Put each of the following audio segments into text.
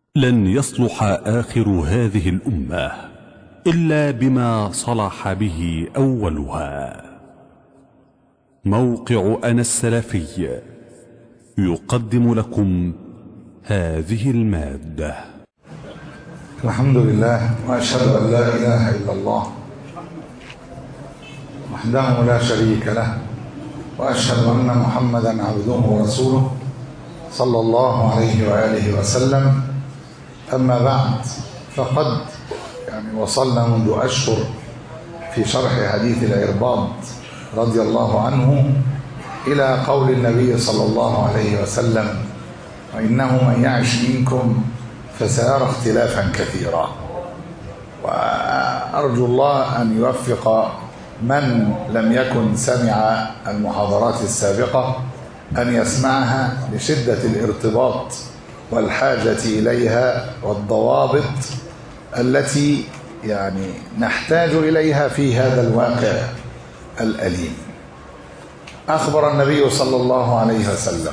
لن يصلح آخر هذه الأمة إلا بما صلح به أولها موقع أنا السلفي يقدم لكم هذه المادة الحمد لله وأشهد أن لا إله إلا الله وحده لا شريك له وأشهد أن محمدا عبده ورسوله صلى الله عليه وآله وسلم أما بعد فقد يعني وصلنا منذ أشهر في شرح حديث العرباض رضي الله عنه إلى قول النبي صلى الله عليه وسلم وإنه من يعش منكم فسيرى اختلافا كثيرا وأرجو الله أن يوفق من لم يكن سمع المحاضرات السابقة أن يسمعها لشدة الارتباط والحاجة إليها والضوابط التي يعني نحتاج إليها في هذا الواقع الأليم أخبر النبي صلى الله عليه وسلم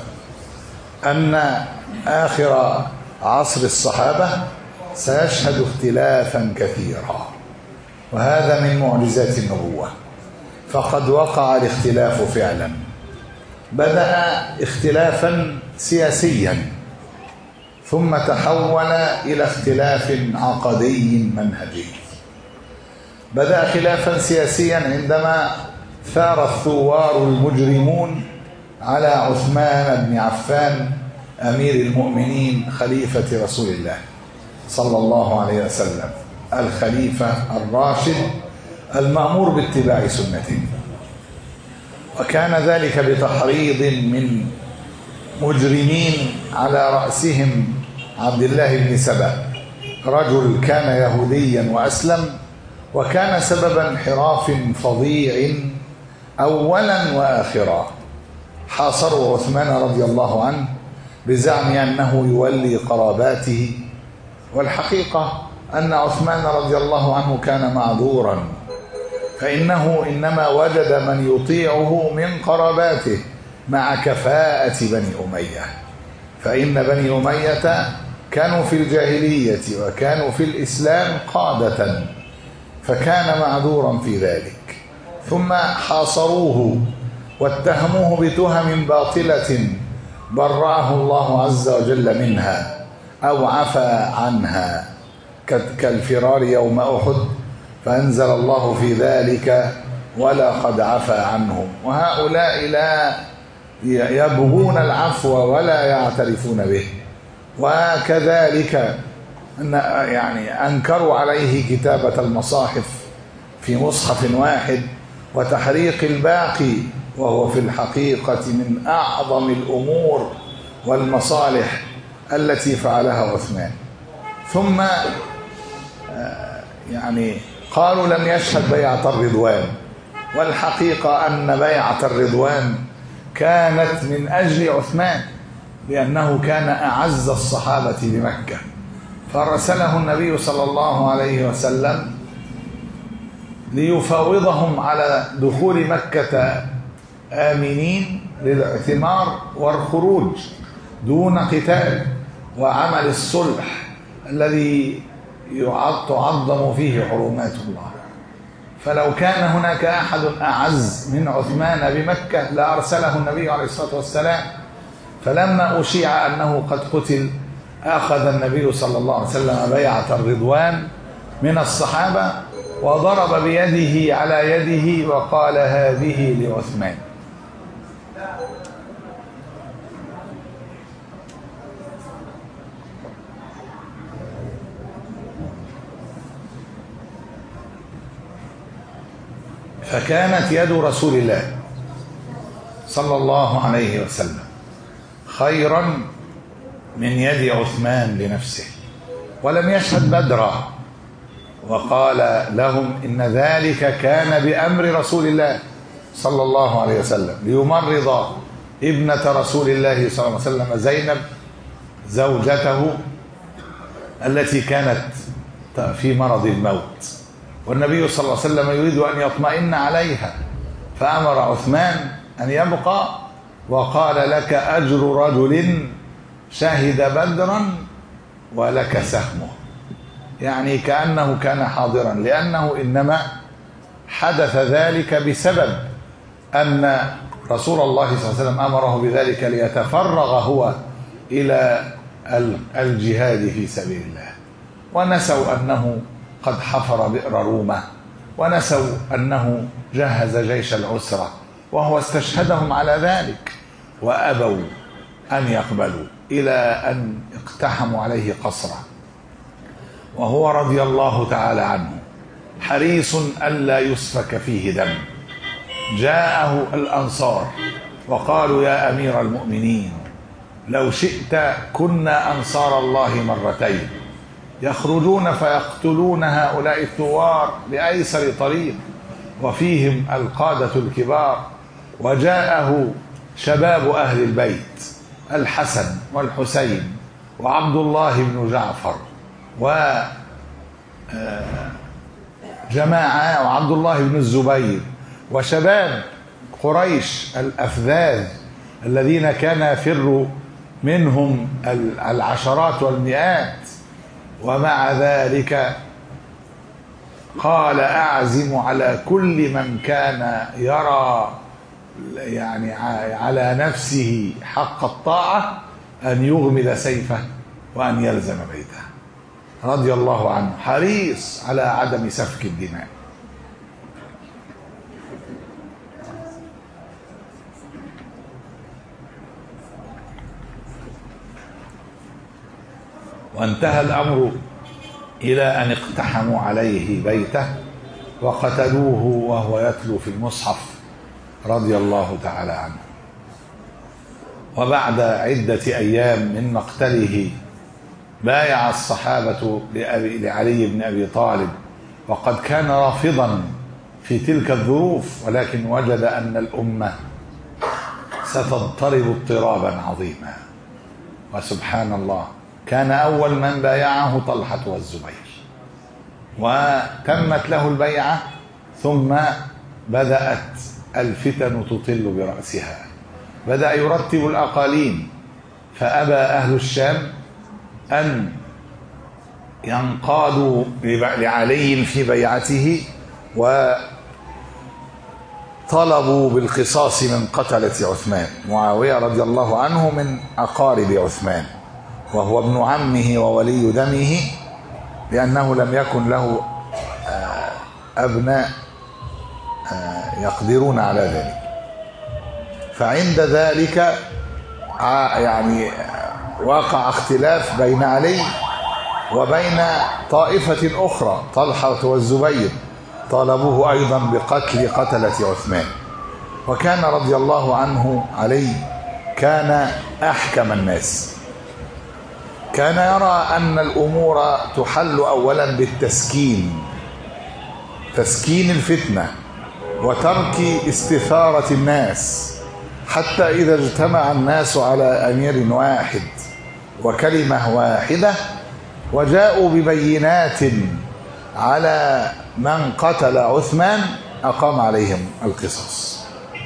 أن آخر عصر الصحابة سيشهد اختلافا كثيرا وهذا من معجزات النبوة فقد وقع الاختلاف فعلا بدأ اختلافا سياسيا ثم تحول إلى اختلاف عقدي منهجي بدأ خلافا سياسيا عندما ثار الثوار المجرمون على عثمان بن عفان أمير المؤمنين خليفة رسول الله صلى الله عليه وسلم الخليفة الراشد المأمور باتباع سنته وكان ذلك بتحريض من مجرمين على رأسهم عبد الله بن سبأ رجل كان يهوديا وأسلم وكان سبب انحراف فظيع أولا وآخرا حاصروا عثمان رضي الله عنه بزعم أنه يولي قراباته والحقيقة أن عثمان رضي الله عنه كان معذورا فإنه إنما وجد من يطيعه من قراباته مع كفاءة بني أمية فإن بني أمية كانوا في الجاهلية وكانوا في الإسلام قادة فكان معذورا في ذلك ثم حاصروه واتهموه بتهم باطلة برأه الله عز وجل منها أو عفى عنها كالفرار يوم أحد فأنزل الله في ذلك ولقد عفى عنهم وهؤلاء لا يبغون العفو ولا يعترفون به وكذلك أن يعني أنكروا عليه كتابة المصاحف في مصحف واحد وتحريق الباقي وهو في الحقيقة من أعظم الأمور والمصالح التي فعلها عثمان ثم يعني قالوا لم يشهد بيعة الرضوان والحقيقة أن بيعة الرضوان كانت من أجل عثمان لأنه كان أعز الصحابة بمكة فارسله النبي صلى الله عليه وسلم ليفاوضهم على دخول مكة آمنين للاعتمار والخروج دون قتال وعمل الصلح الذي تعظم فيه حرمات الله فلو كان هناك أحد أعز من عثمان بمكة لأرسله النبي عليه الصلاة والسلام فلما أشيع أنه قد قتل أخذ النبي صلى الله عليه وسلم بيعة الرضوان من الصحابة وضرب بيده على يده وقال هذه لعثمان فكانت يد رسول الله صلى الله عليه وسلم خيرا من يد عثمان لنفسه ولم يشهد بدرا وقال لهم إن ذلك كان بأمر رسول الله صلى الله عليه وسلم ليمرض ابنة رسول الله صلى الله عليه وسلم زينب زوجته التي كانت في مرض الموت والنبي صلى الله عليه وسلم يريد أن يطمئن عليها فأمر عثمان أن يبقى وقال لك أجر رجل شهد بدرا ولك سهمه يعني كأنه كان حاضرا لأنه إنما حدث ذلك بسبب أن رسول الله صلى الله عليه وسلم أمره بذلك ليتفرغ هو إلى الجهاد في سبيل الله ونسوا أنه قد حفر بئر رومة ونسوا أنه جهز جيش العسرة وهو استشهدهم على ذلك وأبوا أن يقبلوا إلى أن اقتحموا عليه قصره وهو رضي الله تعالى عنه حريص ألا يسفك فيه دم جاءه الأنصار وقالوا يا أمير المؤمنين لو شئت كنا أنصار الله مرتين يخرجون فيقتلون هؤلاء الثوار بأيسر طريق وفيهم القادة الكبار وجاءه شباب أهل البيت الحسن والحسين وعبد الله بن جعفر و جماعة وعبد الله بن الزبير وشباب قريش الأفذاذ الذين كان يفر منهم العشرات والمئات ومع ذلك قال أعزم على كل من كان يرى يعني على نفسه حق الطاعة أن يغمد سيفه وأن يلزم بيته رضي الله عنه حريص على عدم سفك الدماء وانتهى الامر الى ان اقتحموا عليه بيته وقتلوه وهو يتلو في المصحف رضي الله تعالى عنه وبعد عده ايام من مقتله بايع الصحابه لأبي لعلي بن ابي طالب وقد كان رافضا في تلك الظروف ولكن وجد ان الامه ستضطرب اضطرابا عظيما وسبحان الله كان أول من بايعه طلحة والزبير وتمت له البيعة ثم بدأت الفتن تطل برأسها بدأ يرتب الأقاليم فأبى أهل الشام أن ينقادوا لعلي في بيعته وطلبوا بالقصاص من قتلة عثمان معاوية رضي الله عنه من أقارب عثمان وهو ابن عمه وولي دمه لأنه لم يكن له أبناء يقدرون على ذلك فعند ذلك يعني وقع اختلاف بين علي وبين طائفة أخرى طلحة والزبير طالبوه أيضا بقتل قتلة عثمان وكان رضي الله عنه علي كان أحكم الناس كان يرى أن الأمور تحل أولا بالتسكين تسكين الفتنة وترك استثارة الناس حتى إذا اجتمع الناس على أمير واحد وكلمة واحدة وجاءوا ببينات على من قتل عثمان أقام عليهم القصص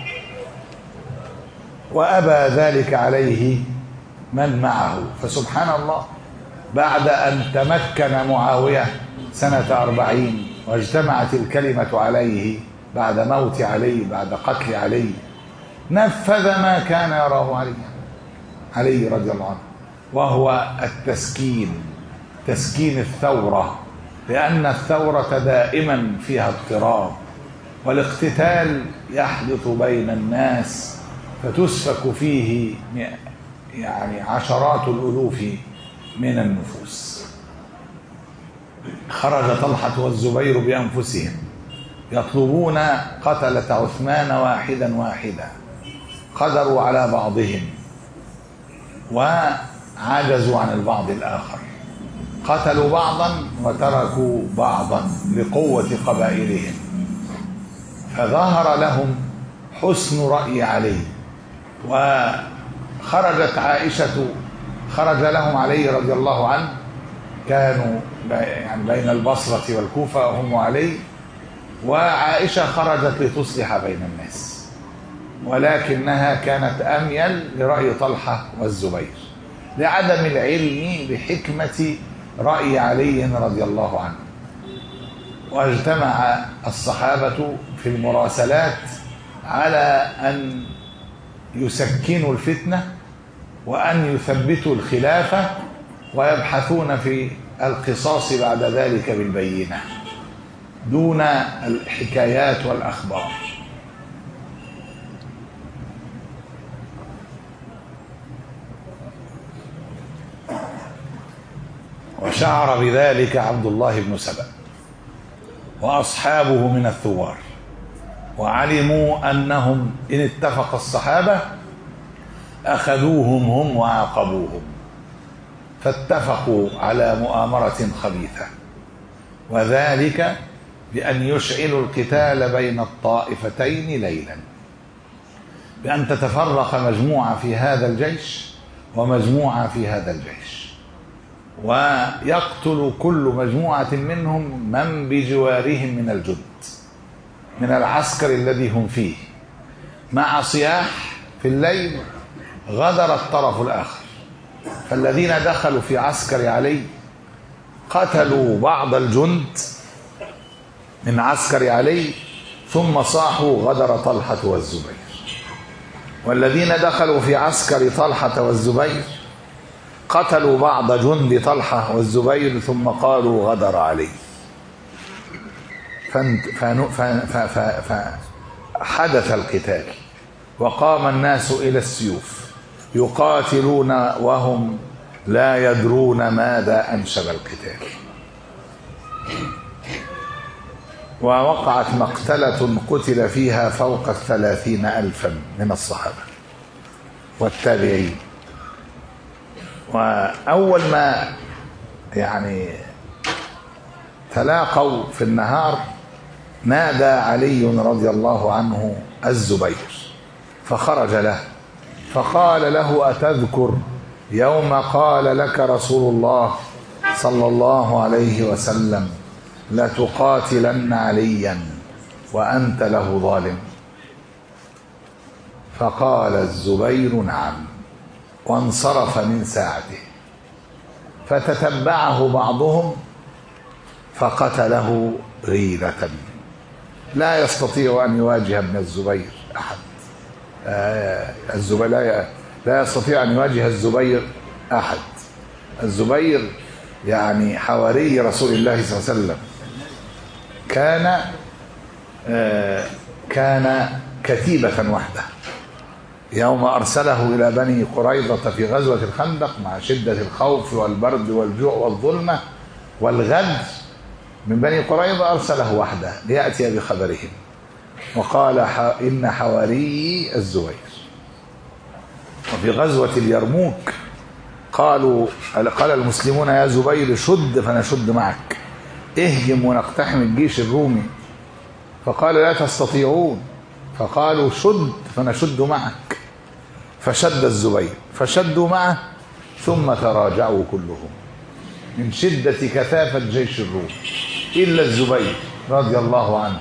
وأبى ذلك عليه من معه فسبحان الله بعد أن تمكن معاوية سنة أربعين واجتمعت الكلمة عليه بعد موت علي بعد قتل علي نفذ ما كان يراه علي علي رضي الله عنه وهو التسكين تسكين الثورة لأن الثورة دائما فيها اضطراب والاقتتال يحدث بين الناس فتسفك فيه يعني عشرات الألوف من النفوس خرج طلحة والزبير بأنفسهم يطلبون قتلة عثمان واحدا واحدا قدروا على بعضهم وعجزوا عن البعض الآخر قتلوا بعضا وتركوا بعضا لقوة قبائلهم فظهر لهم حسن رأي علي وخرجت عائشة خرج لهم علي رضي الله عنه كانوا يعني بين البصرة والكوفة هم علي وعائشة خرجت لتصلح بين الناس ولكنها كانت أميل لرأي طلحة والزبير لعدم العلم بحكمة رأي علي رضي الله عنه واجتمع الصحابة في المراسلات على أن يسكنوا الفتنة وأن يثبتوا الخلافة ويبحثون في القصاص بعد ذلك بالبينة دون الحكايات والأخبار وشعر بذلك عبد الله بن سبأ وأصحابه من الثوار وعلموا أنهم إن اتفق الصحابة أخذوهم هم وعاقبوهم فاتفقوا على مؤامرة خبيثة وذلك بأن يشعلوا القتال بين الطائفتين ليلا بأن تتفرق مجموعة في هذا الجيش ومجموعة في هذا الجيش ويقتل كل مجموعة منهم من بجوارهم من الجند من العسكر الذي هم فيه مع صياح في الليل غدر الطرف الآخر فالذين دخلوا في عسكر علي قتلوا بعض الجند من عسكر علي ثم صاحوا غدر طلحة والزبير والذين دخلوا في عسكر طلحة والزبير قتلوا بعض جند طلحة والزبير ثم قالوا غدر علي فحدث القتال وقام الناس إلى السيوف يقاتلون وهم لا يدرون ماذا أنشب القتال ووقعت مقتلة قتل فيها فوق الثلاثين ألفا من الصحابة والتابعين وأول ما يعني تلاقوا في النهار نادى علي رضي الله عنه الزبير فخرج له فقال له أتذكر يوم قال لك رسول الله صلى الله عليه وسلم لتقاتلن عليا وأنت له ظالم فقال الزبير نعم وانصرف من ساعته فتتبعه بعضهم فقتله غيرة لا يستطيع أن يواجه ابن الزبير أحد آه الزبير لا, لا يستطيع أن يواجه الزبير أحد الزبير يعني حواري رسول الله صلى الله عليه وسلم كان آه كان كتيبة وحده يوم أرسله إلى بني قريظة في غزوة الخندق مع شدة الخوف والبرد والجوع والظلمة والغد من بني قريظة أرسله وحده ليأتي بخبرهم وقال إن حواري الزبير وفي غزوة اليرموك قالوا قال المسلمون يا زبير شد فنشد معك اهجم ونقتحم الجيش الرومي فقال لا تستطيعون فقالوا شد فنشد معك فشد الزبير فشدوا معه ثم تراجعوا كلهم من شدة كثافة جيش الروم إلا الزبير رضي الله عنه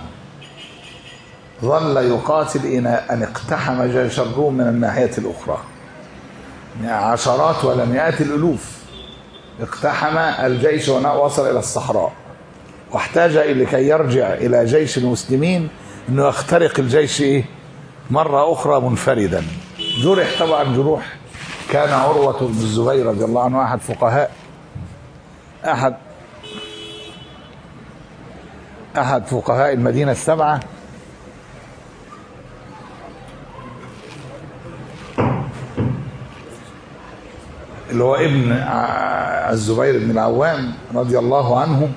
ظل يقاتل إلى أن اقتحم جيش الروم من الناحية الأخرى عشرات ولا مئات الألوف اقتحم الجيش ووصل إلى الصحراء واحتاج لكي يرجع إلى جيش المسلمين أنه يخترق الجيش إيه؟ مرة أخرى منفردا جرح طبعا جروح كان عروة بن الزبير رضي الله عنه أحد فقهاء أحد أحد فقهاء المدينة السبعة اللي هو ابن الزبير بن العوام رضي الله عنه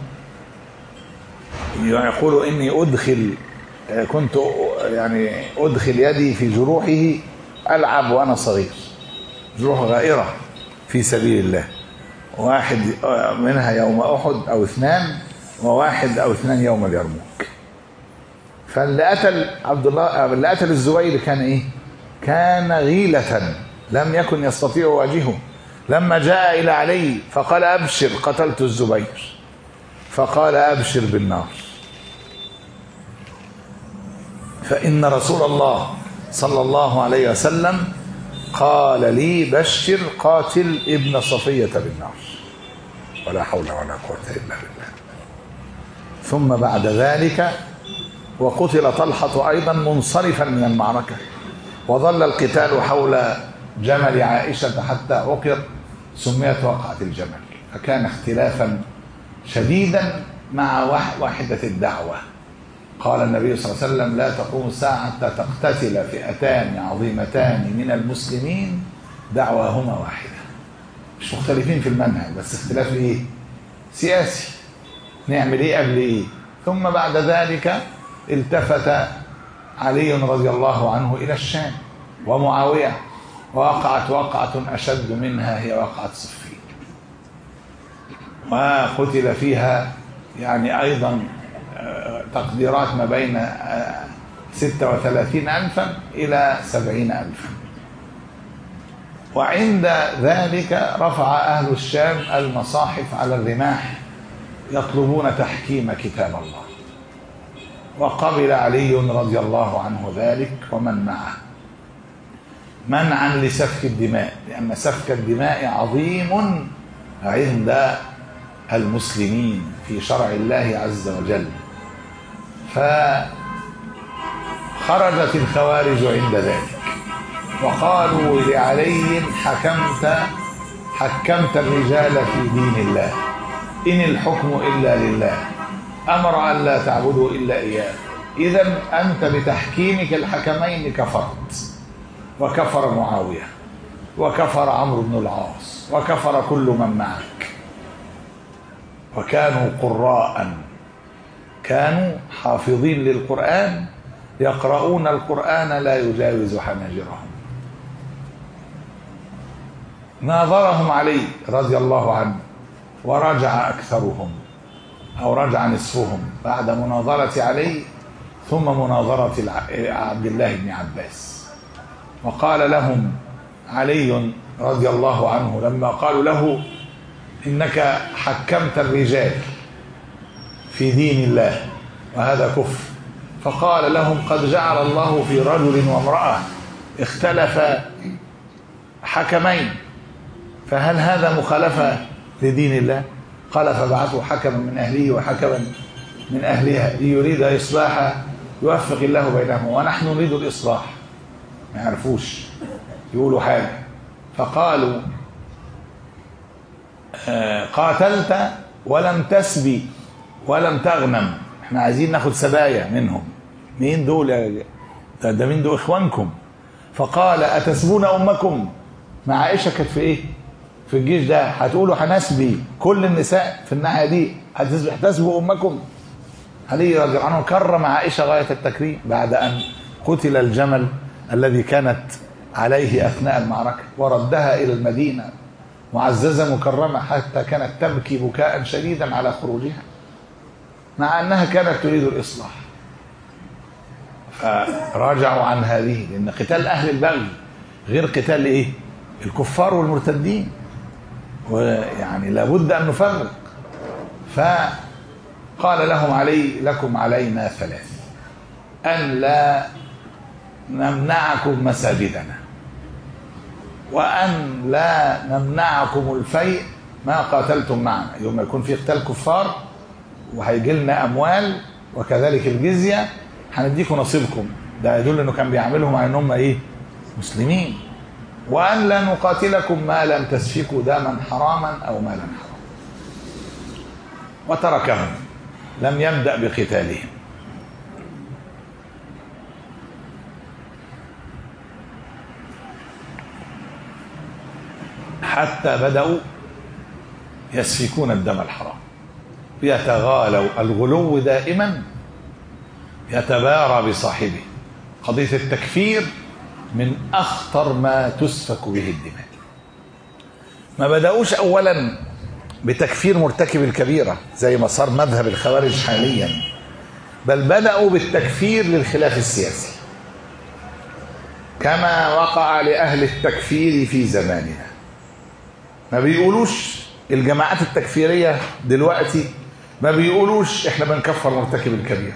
يقول إني أدخل كنت يعني أدخل يدي في جروحه ألعب وأنا صغير جروح غائرة في سبيل الله واحد منها يوم أحد أو اثنان وواحد أو اثنان يوم اليرموك فاللي قتل عبد الله اللي قتل الزبير كان إيه؟ كان غيلة لم يكن يستطيع يواجهه لما جاء إلى علي فقال أبشر قتلت الزبير فقال أبشر بالنار فإن رسول الله صلى الله عليه وسلم قال لي بشر قاتل ابن صفية بالنار ولا حول ولا قوة إلا بالله ثم بعد ذلك وقتل طلحة أيضا منصرفا من المعركة وظل القتال حول جمل عائشة حتى عقر سميت وقعة الجمل فكان اختلافا شديدا مع واحدة الدعوة قال النبي صلى الله عليه وسلم لا تقوم الساعة حتى تقتتل فئتان عظيمتان من المسلمين دعواهما واحدة مش مختلفين في المنهج بس اختلاف ايه سياسي نعمل ايه قبل ايه ثم بعد ذلك التفت علي رضي الله عنه الى الشام ومعاويه ووقعت وقعه اشد منها هي وقعه صفين وقتل فيها يعني ايضا تقديرات ما بين ستة وثلاثين ألفا إلى سبعين ألفا وعند ذلك رفع أهل الشام المصاحف على الرماح يطلبون تحكيم كتاب الله وقبل علي رضي الله عنه ذلك ومن معه منعا لسفك الدماء لأن سفك الدماء عظيم عند المسلمين في شرع الله عز وجل فخرجت الخوارج عند ذلك وقالوا لعلي حكمت حكمت الرجال في دين الله إن الحكم إلا لله أمر أن لا تعبدوا إلا إياه إذا أنت بتحكيمك الحكمين كفرت وكفر معاوية وكفر عمرو بن العاص وكفر كل من معك وكانوا قراء كانوا حافظين للقرآن يقرؤون القرآن لا يجاوز حناجرهم ناظرهم علي رضي الله عنه ورجع أكثرهم أو رجع نصفهم بعد مناظرة علي ثم مناظرة عبد الله بن عباس وقال لهم علي رضي الله عنه لما قالوا له إنك حكمت الرجال في دين الله وهذا كفر فقال لهم قد جعل الله في رجل وامرأة اختلف حكمين فهل هذا مخالفة لدين الله قال فبعثوا حكما من أهله وحكما من أهلها ليريد إصلاحا يوفق الله بينهم ونحن نريد الإصلاح ما يعرفوش يقولوا حاجة فقالوا آه قاتلت ولم تسبي ولم تغنم احنا عايزين ناخد سبايا منهم مين دول يا ده, ده مين دول اخوانكم فقال اتسبون امكم مع عائشه كانت في ايه في الجيش ده هتقولوا هنسبي كل النساء في الناحيه دي هتسبوا امكم علي رضي الله عنه كرم عائشه غايه التكريم بعد ان قتل الجمل الذي كانت عليه اثناء المعركه وردها الى المدينه معززه مكرمه حتى كانت تبكي بكاء شديدا على خروجها مع انها كانت تريد الاصلاح فراجعوا عن هذه لان قتال اهل البغي غير قتال ايه الكفار والمرتدين ويعني لابد ان نفرق فقال لهم علي لكم علينا ثلاث ان لا نمنعكم مساجدنا وان لا نمنعكم الفيء ما قاتلتم معنا يوم يكون في قتال كفار وهيجي لنا اموال وكذلك الجزيه هنديكم نصيبكم ده يدل انه كان بيعملهم على انهم ايه مسلمين وان لا نقاتلكم ما لم تسفكوا دما حراما او مالا حراما وتركهم لم يبدا بقتالهم حتى بداوا يسفكون الدم الحرام يتغالوا الغلو دائما يتبارى بصاحبه قضية التكفير من أخطر ما تسفك به الدماء ما بدأوش أولا بتكفير مرتكب الكبيرة زي ما صار مذهب الخوارج حاليا بل بدأوا بالتكفير للخلاف السياسي كما وقع لأهل التكفير في زماننا ما بيقولوش الجماعات التكفيرية دلوقتي ما بيقولوش احنا بنكفر مرتكب الكبيرة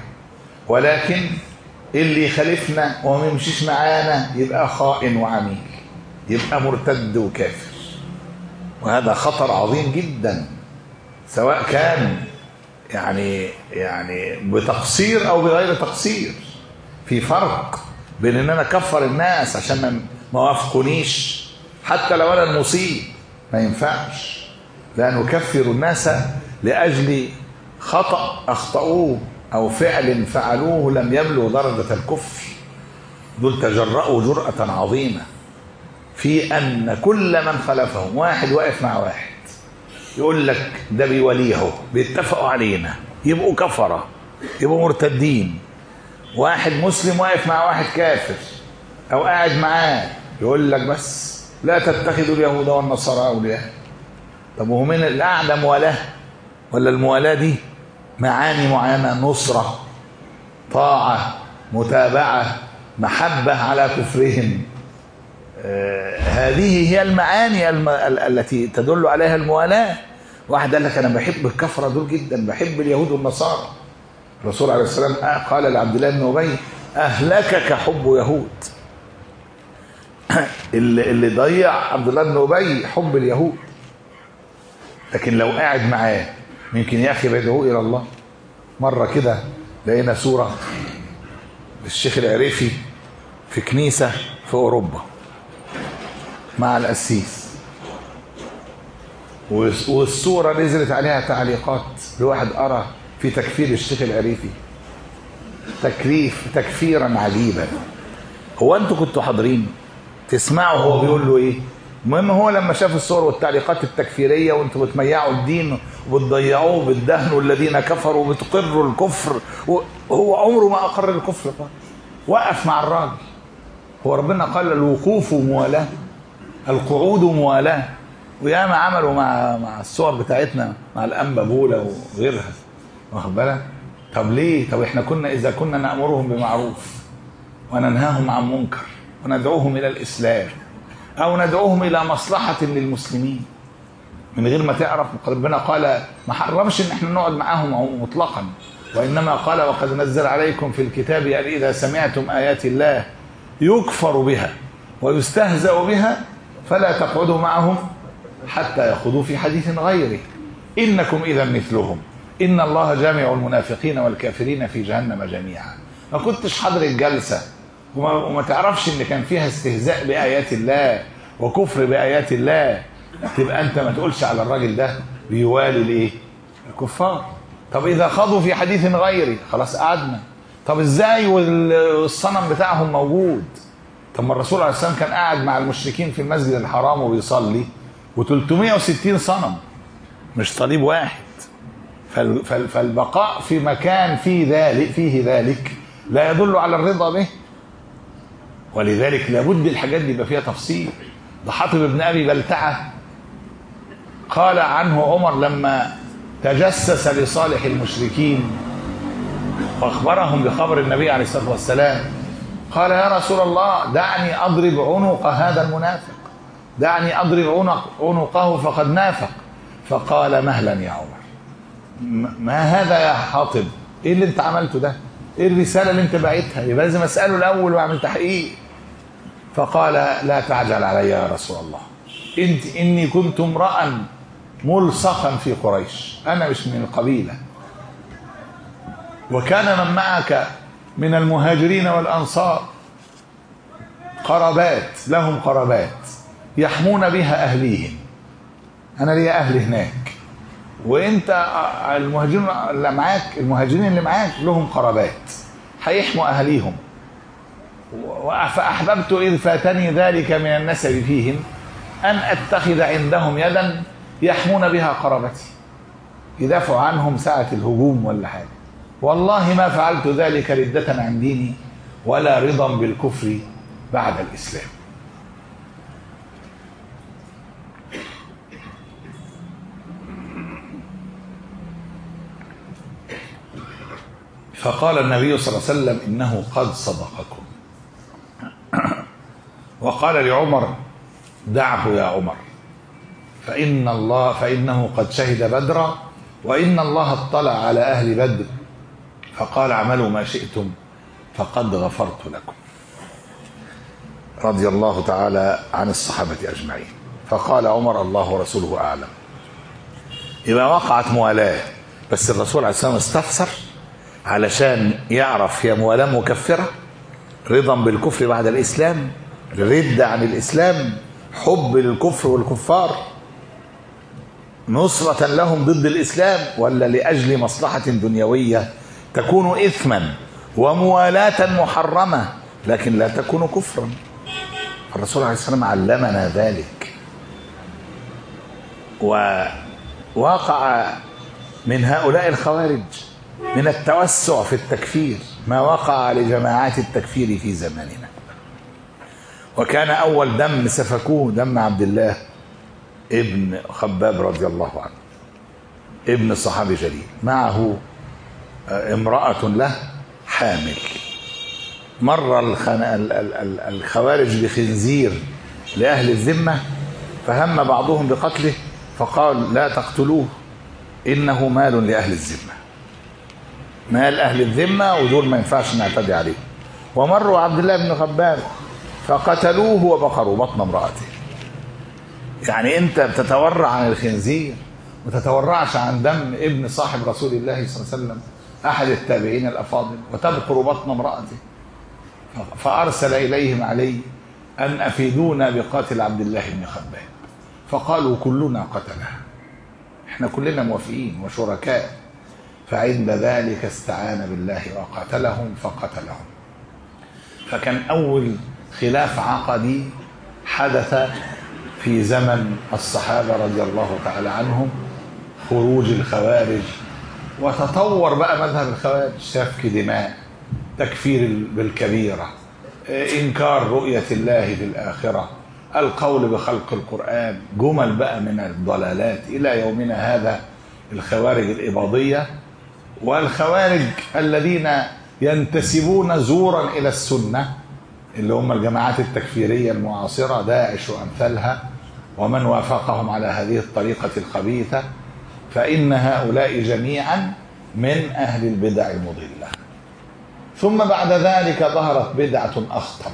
ولكن اللي يخالفنا وما يمشيش معانا يبقى خائن وعميل يبقى مرتد وكافر وهذا خطر عظيم جدا سواء كان يعني يعني بتقصير او بغير تقصير في فرق بين ان انا اكفر الناس عشان ما- ما وافقونيش حتى لو انا المصيب ما ينفعش لا نكفر الناس لاجل خطا اخطاوه او فعل فعلوه لم يبلغ درجه الكفر دول تجرأوا جرأة عظيمة في أن كل من خلفهم واحد واقف مع واحد يقول لك ده بيوليه بيتفقوا علينا يبقوا كفرة يبقوا مرتدين واحد مسلم واقف مع واحد كافر أو قاعد معاه يقول لك بس لا تتخذوا اليهود والنصارى أولياء طب وهو من القعدة موالاة ولا الموالاة دي معاني معينة نصرة طاعة متابعة محبة على كفرهم آه، هذه هي المعاني الم... ال- التي تدل عليها الموالاة واحد قال لك أنا بحب الكفرة دول جدا بحب اليهود والنصارى الرسول عليه السلام قال لعبد الله بن أبي أهلكك حب يهود اللي, اللي ضيع عبد الله بن أبي حب اليهود لكن لو قاعد معاه يمكن يا أخي بدعوه إلى الله مرة كده لقينا صورة للشيخ العريفي في كنيسة في أوروبا مع القسيس والس- والصورة نزلت عليها تعليقات لواحد أرى في تكفير الشيخ العريفي تكريف تكفيرا عجيبا هو انتوا كنتوا حاضرين تسمعوا هو بيقول له ايه المهم هو لما شاف الصور والتعليقات التكفيريه وانتوا بتميعوا الدين وبتضيعوه بتدهنوا الذين كفروا وبتقروا الكفر هو عمره ما اقر الكفر خالص. وقف مع الراجل هو ربنا قال الوقوف موالاه القعود موالاه وياما عملوا مع مع الصور بتاعتنا مع الانبا بولا وغيرها واخد بالك طب ليه طب احنا كنا اذا كنا نامرهم بمعروف وننهاهم عن منكر وندعوهم الى الاسلام او ندعوهم الى مصلحه للمسلمين من غير ما تعرف ربنا قال ما حرمش ان احنا نقعد معاهم مطلقا وانما قال وقد نزل عليكم في الكتاب ان اذا سمعتم ايات الله يكفر بها ويستهزأ بها فلا تقعدوا معهم حتى يخوضوا في حديث غيره انكم اذا مثلهم ان الله جامع المنافقين والكافرين في جهنم جميعا ما كنتش حاضر الجلسه وما, وما تعرفش ان كان فيها استهزاء بايات الله وكفر بايات الله تبقى انت ما تقولش على الراجل ده بيوالي الايه الكفار طب اذا خاضوا في حديث غيري خلاص قعدنا طب ازاي والصنم بتاعهم موجود طب ما الرسول عليه السلام كان قاعد مع المشركين في المسجد الحرام وبيصلي و360 صنم مش صليب واحد فال- فال- فالبقاء في مكان فيه ذلك فيه ذلك لا يدل على الرضا به ولذلك لابد الحاجات دي يبقى فيها تفصيل ده حاطب بن ابي بلتعه قال عنه عمر لما تجسس لصالح المشركين واخبرهم بخبر النبي عليه الصلاه والسلام قال يا رسول الله دعني اضرب عنق هذا المنافق دعني اضرب عنق عنقه فقد نافق فقال مهلا يا عمر م- ما هذا يا حاطب ايه اللي انت عملته ده ايه الرساله اللي انت باعتها يبقى لازم اساله الاول واعمل تحقيق فقال لا تعجل علي يا رسول الله انت اني كنت امرا ملصقا في قريش انا مش من القبيله وكان من معك من المهاجرين والانصار قرابات لهم قرابات يحمون بها اهليهم انا لي اهل هناك وانت المهاجرين اللي معاك المهاجرين اللي معاك لهم قرابات هيحموا اهليهم فاحببت اذ فاتني ذلك من النسب فيهم ان اتخذ عندهم يدا يحمون بها قرابتي يدافعوا عنهم ساعه الهجوم ولا حاجه والله ما فعلت ذلك ردة عن ديني ولا رضا بالكفر بعد الإسلام فقال النبي صلى الله عليه وسلم إنه قد صدقكم وقال لعمر دعه يا عمر فإن الله فإنه قد شهد بدرا وإن الله اطلع على أهل بدر فقال اعملوا ما شئتم فقد غفرت لكم رضي الله تعالى عن الصحابة أجمعين فقال عمر الله ورسوله أعلم إذا وقعت موالاة بس الرسول عليه الصلاة والسلام استفسر علشان يعرف هي موالاة مكفرة رضا بالكفر بعد الإسلام ردة عن الإسلام حب للكفر والكفار نصرة لهم ضد الإسلام ولا لأجل مصلحة دنيوية تكون إثما وموالاة محرمة لكن لا تكون كفرا الرسول عليه الصلاة والسلام علمنا ذلك ووقع من هؤلاء الخوارج من التوسع في التكفير ما وقع لجماعات التكفير في زماننا وكان أول دم سفكوه دم عبد الله ابن خباب رضي الله عنه ابن صحابي جليل معه امرأة له حامل مر الخن... الخوارج بخنزير لأهل الذمة فهم بعضهم بقتله فقال لا تقتلوه إنه مال لأهل الذمة مال أهل الذمة ودول ما ينفعش نعتدي عليه ومروا عبد الله بن خباب فقتلوه وبقروا بطن امرأته يعني انت بتتورع عن الخنزير وتتورعش عن دم ابن صاحب رسول الله صلى الله عليه وسلم احد التابعين الافاضل وتبقر بطن امراته فارسل اليهم علي ان افيدونا بقاتل عبد الله بن خباب فقالوا كلنا قتله احنا كلنا موافقين وشركاء فعند ذلك استعان بالله وقتلهم فقتلهم فكان اول خلاف عقدي حدث في زمن الصحابه رضي الله تعالى عنهم خروج الخوارج وتطور بقى مذهب الخوارج سفك دماء تكفير بالكبيره انكار رؤيه الله في الاخره القول بخلق القران جمل بقى من الضلالات الى يومنا هذا الخوارج الاباضيه والخوارج الذين ينتسبون زورا الى السنه اللي هم الجماعات التكفيريه المعاصره داعش وامثالها ومن وافقهم على هذه الطريقه الخبيثه فان هؤلاء جميعا من اهل البدع المضله ثم بعد ذلك ظهرت بدعه اخطر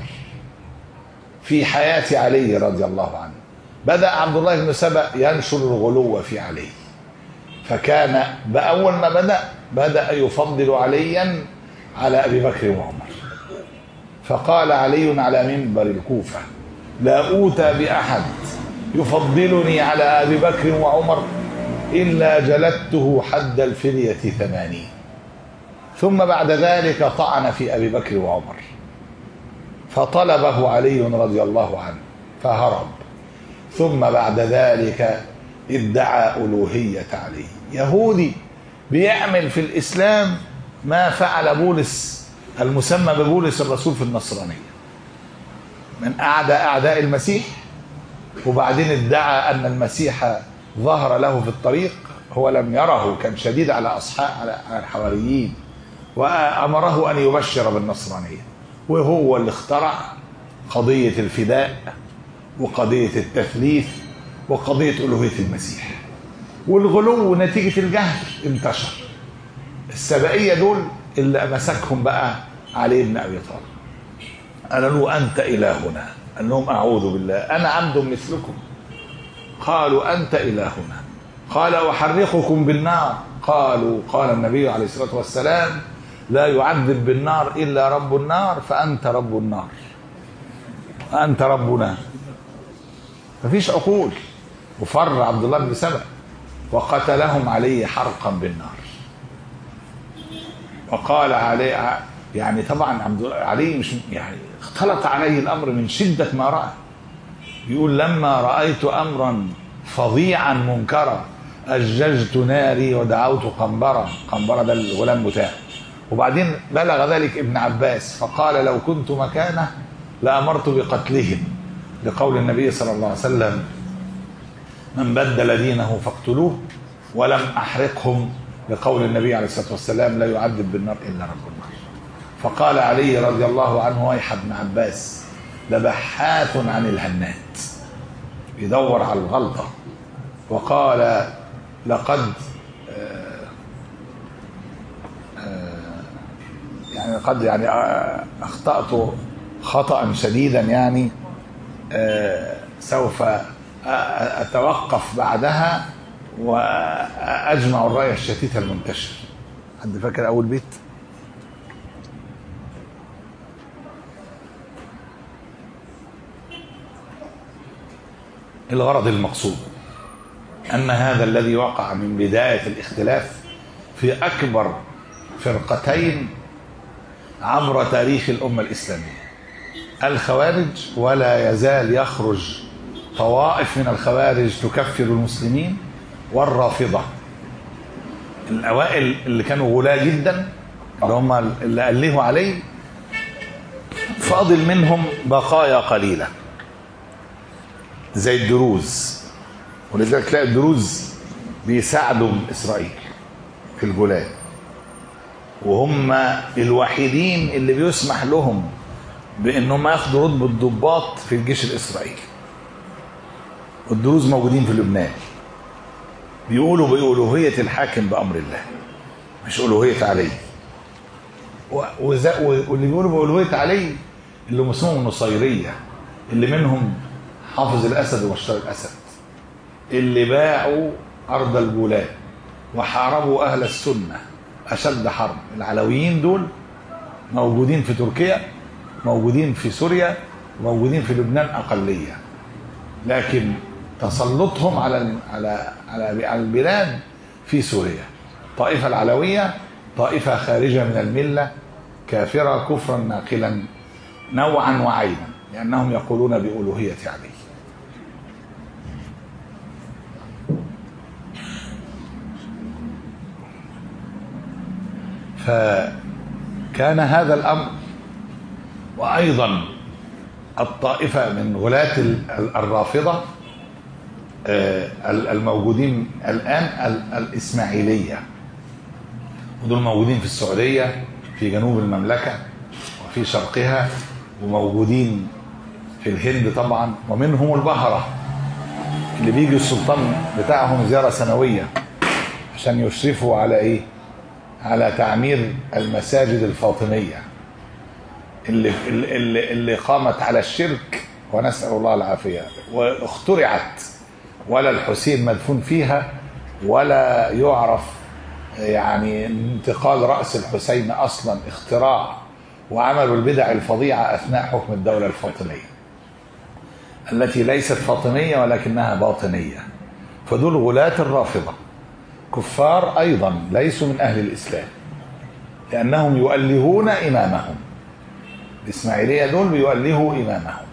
في حياه علي رضي الله عنه بدا عبد الله بن سبأ ينشر الغلو في علي فكان باول ما بدا بدا يفضل عليا على ابي بكر وعمر فقال علي على منبر الكوفه لا اوتى باحد يفضلني على ابي بكر وعمر الا جلدته حد الفريه ثمانين ثم بعد ذلك طعن في ابي بكر وعمر فطلبه علي رضي الله عنه فهرب ثم بعد ذلك ادعى الوهيه عليه يهودي بيعمل في الاسلام ما فعل بولس المسمى ببولس الرسول في النصرانيه من اعدى اعداء المسيح وبعدين ادعى ان المسيح ظهر له في الطريق هو لم يره كان شديد على اصحاب على الحواريين وامره ان يبشر بالنصرانيه وهو اللي اخترع قضيه الفداء وقضيه التثليث وقضيه الوهيه المسيح والغلو نتيجه الجهل انتشر السبائيه دول اللي مسكهم بقى علي بن ابي طالب قال له انت الهنا قال لهم اعوذ بالله انا عبد مثلكم قالوا انت الهنا قال احرقكم بالنار قالوا قال النبي عليه الصلاه والسلام لا يعذب بالنار الا رب النار فانت رب النار انت ربنا مفيش عقول وفر عبد الله بن سبأ وقتلهم عليه حرقا بالنار وقال عليه يعني طبعا عبد علي مش يعني اختلط عليه الامر من شده ما راى يقول لما رايت امرا فظيعا منكرا اججت ناري ودعوت قنبره قنبره ده الغلام بتاعي وبعدين بلغ ذلك ابن عباس فقال لو كنت مكانه لامرت بقتلهم لقول النبي صلى الله عليه وسلم من بدل دينه فاقتلوه ولم احرقهم لقول النبي عليه الصلاه والسلام لا يعذب بالنار الا رب النار فقال علي رضي الله عنه ويح ابن عباس لبحاث عن الهنات يدور على الغلطه وقال لقد يعني قد يعني اخطات خطأ شديدا يعني آه، سوف أتوقف بعدها وأجمع الرأي الشتيت المنتشر حد فاكر أول بيت؟ الغرض المقصود أن هذا الذي وقع من بداية الاختلاف في أكبر فرقتين عبر تاريخ الأمة الإسلامية الخوارج ولا يزال يخرج طوائف من الخوارج تكفر المسلمين والرافضة الأوائل اللي كانوا غلاة جدا اللي هم اللي ألهوا عليه فاضل منهم بقايا قليلة زي الدروز ولذلك تلاقي الدروز بيساعدوا إسرائيل في الجولان وهم الوحيدين اللي بيسمح لهم بانهم ياخدوا رتبه ضباط في الجيش الاسرائيلي والدروز موجودين في لبنان بيقولوا بألوهية الحاكم بأمر الله مش ألوهية علي واللي بيقولوا بألوهية علي اللي هم اسمهم النصيرية اللي منهم حافظ الأسد وبشار الأسد اللي باعوا أرض الجولان وحاربوا أهل السنة أشد حرب العلويين دول موجودين في تركيا موجودين في سوريا موجودين في لبنان أقلية لكن تسلطهم على على على على البلاد في سوريا الطائفة العلوية طائفة خارجة من الملة كافرة كفرا ناقلا نوعا وعينا لأنهم يقولون بألوهية علي فكان هذا الأمر وأيضا الطائفة من غلاة الرافضة الموجودين الآن الإسماعيلية ودول موجودين في السعودية في جنوب المملكة وفي شرقها وموجودين في الهند طبعا ومنهم البهرة اللي بيجي السلطان بتاعهم زيارة سنوية عشان يشرفوا على ايه على تعمير المساجد الفاطمية اللي, اللي, اللي قامت على الشرك ونسأل الله العافية واخترعت ولا الحسين مدفون فيها ولا يعرف يعني انتقال رأس الحسين أصلا اختراع وعملوا البدع الفظيعة أثناء حكم الدولة الفاطمية التي ليست فاطمية ولكنها باطنية فدول غلاة الرافضة كفار أيضا ليسوا من أهل الإسلام لأنهم يؤلهون إمامهم الإسماعيلية دول بيؤلهوا إمامهم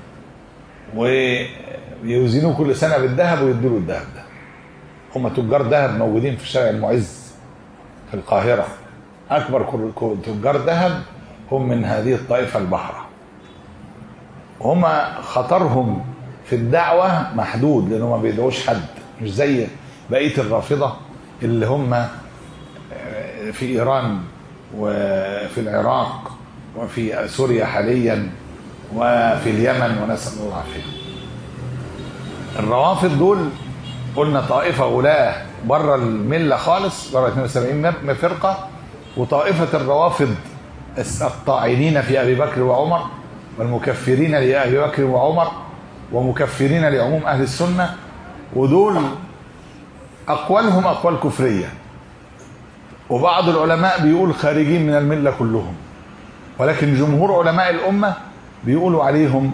ويوزنوه كل سنة بالذهب ويدوا له الذهب ده هم تجار ذهب موجودين في شارع المعز في القاهرة أكبر تجار ذهب هم من هذه الطائفة البحرة وهم خطرهم في الدعوة محدود لأنهم ما بيدعوش حد مش زي بقية الرافضة اللي هم في إيران وفي العراق وفي سوريا حاليا وفي اليمن ونسأل الله العافية الروافض دول قلنا طائفة غلاة بره الملة خالص بره 72 فرقة وطائفة الروافض الطاعنين في أبي بكر وعمر والمكفرين لأبي بكر وعمر ومكفرين لعموم أهل السنة ودول أقوالهم أقوال كفرية وبعض العلماء بيقول خارجين من الملة كلهم ولكن جمهور علماء الأمة بيقولوا عليهم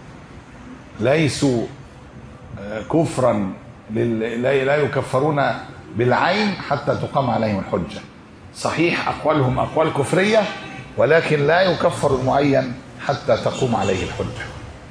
ليسوا كفرا لا يكفرون بالعين حتى تقام عليهم الحجة صحيح أقوالهم أقوال كفرية ولكن لا يكفر المعين حتى تقوم عليه الحجة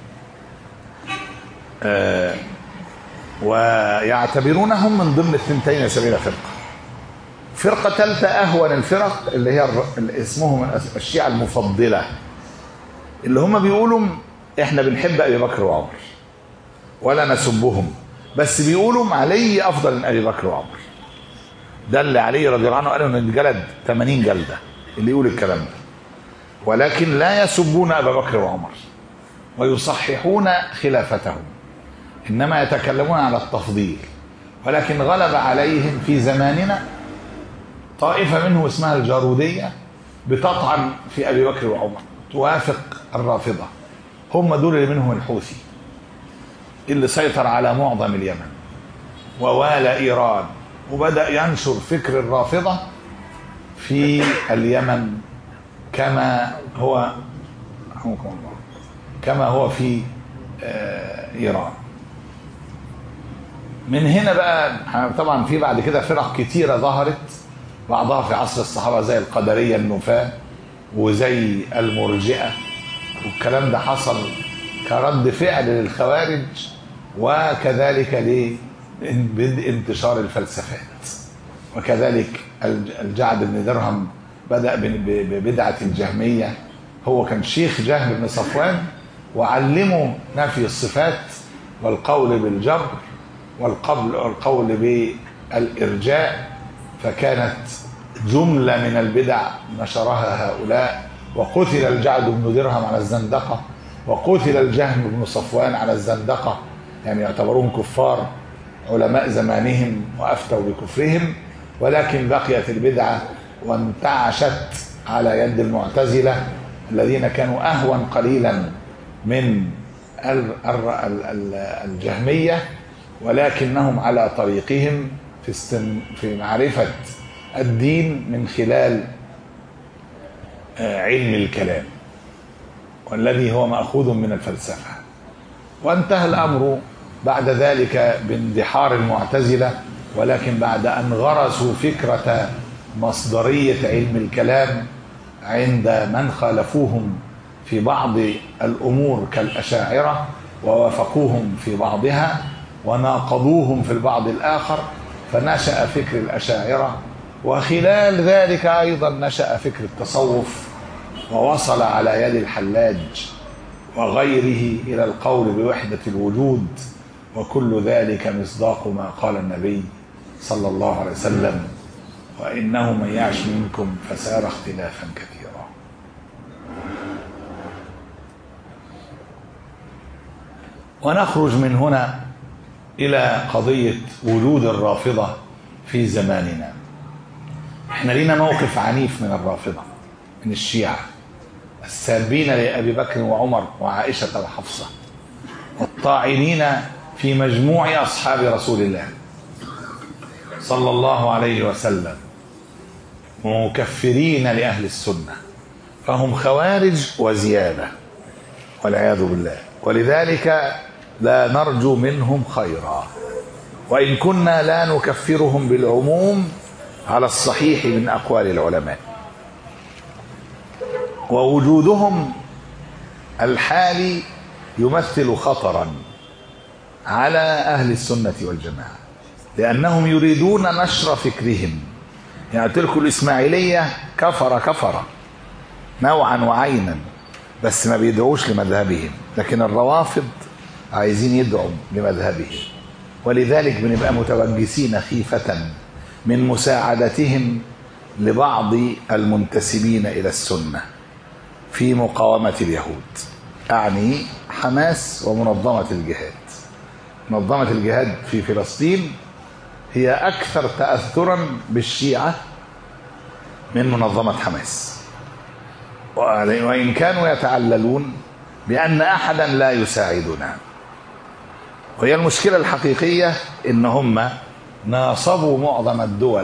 آه ويعتبرونهم من ضمن الثنتين وسبعين فرقة فرقة ثالثة أهون الفرق اللي هي اللي اسمهم الشيعة المفضلة اللي هم بيقولوا احنا بنحب أبي بكر وعمر ولا نسبهم بس بيقولوا علي أفضل من أبي بكر وعمر ده اللي علي رضي الله عنه قال انه الجلد 80 جلدة اللي يقول الكلام ده ولكن لا يسبون أبا بكر وعمر ويصححون خلافتهم إنما يتكلمون على التفضيل ولكن غلب عليهم في زماننا طائفة منه اسمها الجارودية بتطعن في أبي بكر وعمر توافق الرافضة هم دول اللي منهم الحوثي اللي سيطر على معظم اليمن ووالى ايران وبدا ينشر فكر الرافضه في اليمن كما هو رحمكم الله كما هو في آه، ايران من هنا بقى طبعا في بعد كده فرق كتيره ظهرت بعضها في عصر الصحابه زي القدريه النفاه وزي المرجئه والكلام ده حصل كرد فعل للخوارج وكذلك لبدء انتشار الفلسفات وكذلك الجعد بن درهم بدأ ببدعة الجهمية هو كان شيخ جهم بن صفوان وعلمه نفي الصفات والقول بالجبر والقول القول بالإرجاء فكانت جملة من البدع نشرها هؤلاء وقتل الجعد بن درهم على الزندقة وقتل الجهم بن صفوان على الزندقة يعني يعتبرون كفار علماء زمانهم وأفتوا بكفرهم ولكن بقيت البدعة وانتعشت على يد المعتزلة الذين كانوا أهون قليلا من الجهمية ولكنهم على طريقهم في استن في معرفة الدين من خلال علم الكلام والذي هو مأخوذ من الفلسفة وانتهى الأمر بعد ذلك باندحار المعتزلة ولكن بعد أن غرسوا فكرة مصدرية علم الكلام عند من خالفوهم في بعض الأمور كالأشاعرة ووافقوهم في بعضها وناقضوهم في البعض الآخر فنشأ فكر الأشاعرة وخلال ذلك أيضا نشأ فكر التصوف ووصل على يد الحلاج وغيره إلى القول بوحدة الوجود وكل ذلك مصداق ما قال النبي صلى الله عليه وسلم وإنه من يعش منكم فسار اختلافا كثيرا ونخرج من هنا إلى قضية وجود الرافضة في زماننا احنا لينا موقف عنيف من الرافضة من الشيعة السابين لأبي بكر وعمر وعائشة وحفصة والطاعنين في مجموع أصحاب رسول الله صلى الله عليه وسلم مكفرين لأهل السنة فهم خوارج وزيادة والعياذ بالله ولذلك لا نرجو منهم خيرا وإن كنا لا نكفرهم بالعموم على الصحيح من أقوال العلماء ووجودهم الحالي يمثل خطرا على أهل السنة والجماعة لأنهم يريدون نشر فكرهم يعني تلك الإسماعيلية كفر كفر نوعا وعينا بس ما بيدعوش لمذهبهم لكن الروافض عايزين يدعوا لمذهبهم ولذلك بنبقى متوجسين خيفة من مساعدتهم لبعض المنتسبين إلى السنة في مقاومة اليهود أعني حماس ومنظمة الجهاد منظمة الجهاد في فلسطين هي أكثر تأثرا بالشيعة من منظمة حماس وإن كانوا يتعللون بأن أحدا لا يساعدنا وهي المشكلة الحقيقية إن هم ناصبوا معظم الدول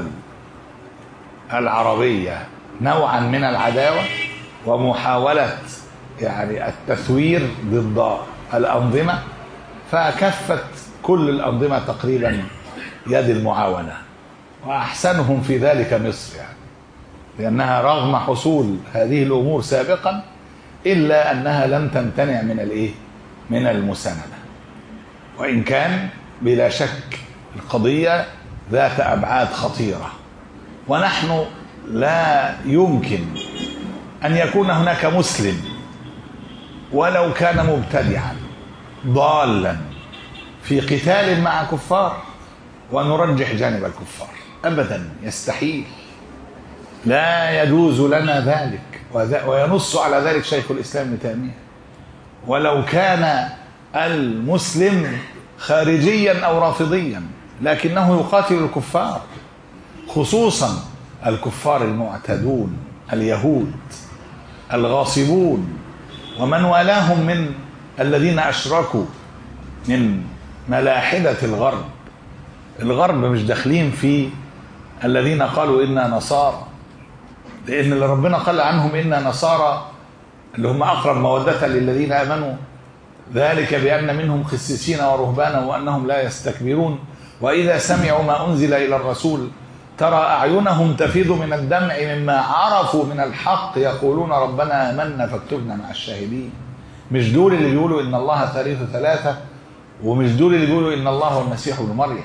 العربية نوعا من العداوة ومحاولة يعني التثوير ضد الأنظمة فكفت كل الأنظمة تقريبا يد المعاونة وأحسنهم في ذلك مصر يعني لأنها رغم حصول هذه الأمور سابقا إلا أنها لم تمتنع من الإيه؟ من المساندة وإن كان بلا شك القضية ذات أبعاد خطيرة ونحن لا يمكن أن يكون هناك مسلم ولو كان مبتدعا ضالا في قتال مع كفار ونرجح جانب الكفار ابدا يستحيل لا يجوز لنا ذلك وينص على ذلك شيخ الاسلام ابن تيميه ولو كان المسلم خارجيا او رافضيا لكنه يقاتل الكفار خصوصا الكفار المعتدون اليهود الغاصبون ومن والاهم من الذين اشركوا من ملاحده الغرب الغرب مش داخلين في الذين قالوا انا نصارى لان اللي ربنا قال عنهم انا نصارى اللي هم اقرب موده للذين امنوا ذلك بان منهم خسيسين ورهبانا وانهم لا يستكبرون واذا سمعوا ما انزل الى الرسول ترى اعينهم تفيض من الدمع مما عرفوا من الحق يقولون ربنا امنا فاكتبنا مع الشاهدين مش دول اللي بيقولوا ان الله ثالث ثلاثه ومش دول اللي بيقولوا ان الله هو المسيح ابن مريم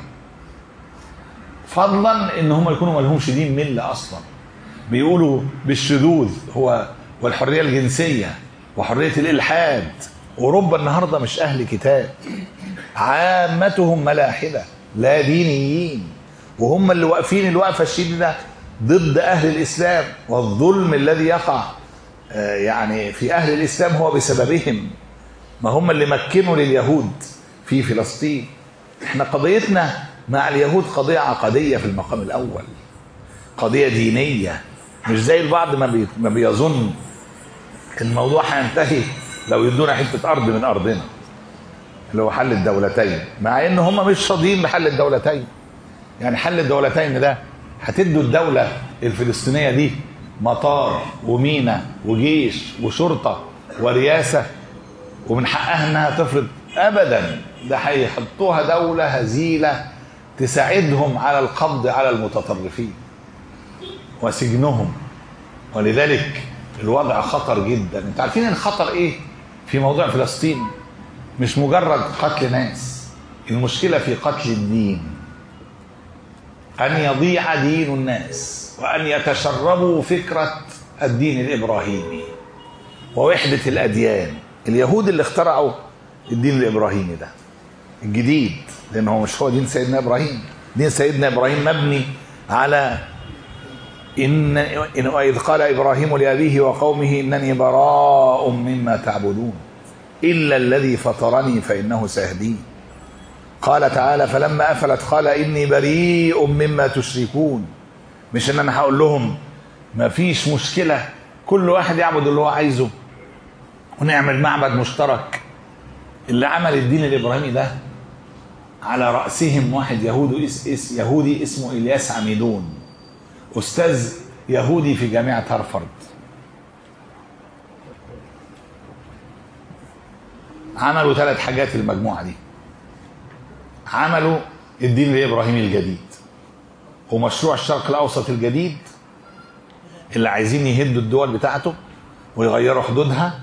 فضلا ان هم يكونوا ما لهمش دين مله اصلا بيقولوا بالشذوذ هو والحريه الجنسيه وحريه الالحاد اوروبا النهارده مش اهل كتاب عامتهم ملاحده لا دينيين وهم اللي واقفين الوقفه الشديده ضد اهل الاسلام والظلم الذي يقع آه، يعني في اهل الاسلام هو بسببهم ما هم اللي مكنوا لليهود في فلسطين احنا قضيتنا مع اليهود قضيه عقديه في المقام الاول قضيه دينيه مش زي البعض ما بي- ما بيظن الموضوع هينتهي لو يدونا حته ارض من ارضنا اللي هو حل الدولتين مع ان هم مش راضيين بحل الدولتين يعني حل الدولتين ده هتدوا الدولة الفلسطينية دي مطار ومينا وجيش وشرطة ورياسة ومن حقها انها تفرض ابدا ده هيحطوها دولة هزيلة تساعدهم على القبض على المتطرفين وسجنهم ولذلك الوضع خطر جدا انتوا عارفين الخطر ايه في موضوع فلسطين مش مجرد قتل ناس المشكلة في قتل الدين أن يضيع دين الناس وأن يتشربوا فكرة الدين الإبراهيمي ووحدة الأديان اليهود اللي اخترعوا الدين الإبراهيمي ده الجديد لأن هو مش هو دين سيدنا إبراهيم دين سيدنا إبراهيم مبني على إن إن وإذ قال إبراهيم لأبيه وقومه إنني براء مما تعبدون إلا الذي فطرني فإنه سيهدين قال تعالى فلما أفلت قال إني بريء مما تشركون مش إن أنا هقول لهم ما فيش مشكلة كل واحد يعبد اللي هو عايزه ونعمل معبد مشترك اللي عمل الدين الإبراهيمي ده على رأسهم واحد يهودي اس اس يهودي اسمه إلياس عميدون أستاذ يهودي في جامعة هارفارد عملوا ثلاث حاجات المجموعة دي عملوا الدين الإبراهيمي الجديد ومشروع الشرق الأوسط الجديد اللي عايزين يهدوا الدول بتاعته ويغيروا حدودها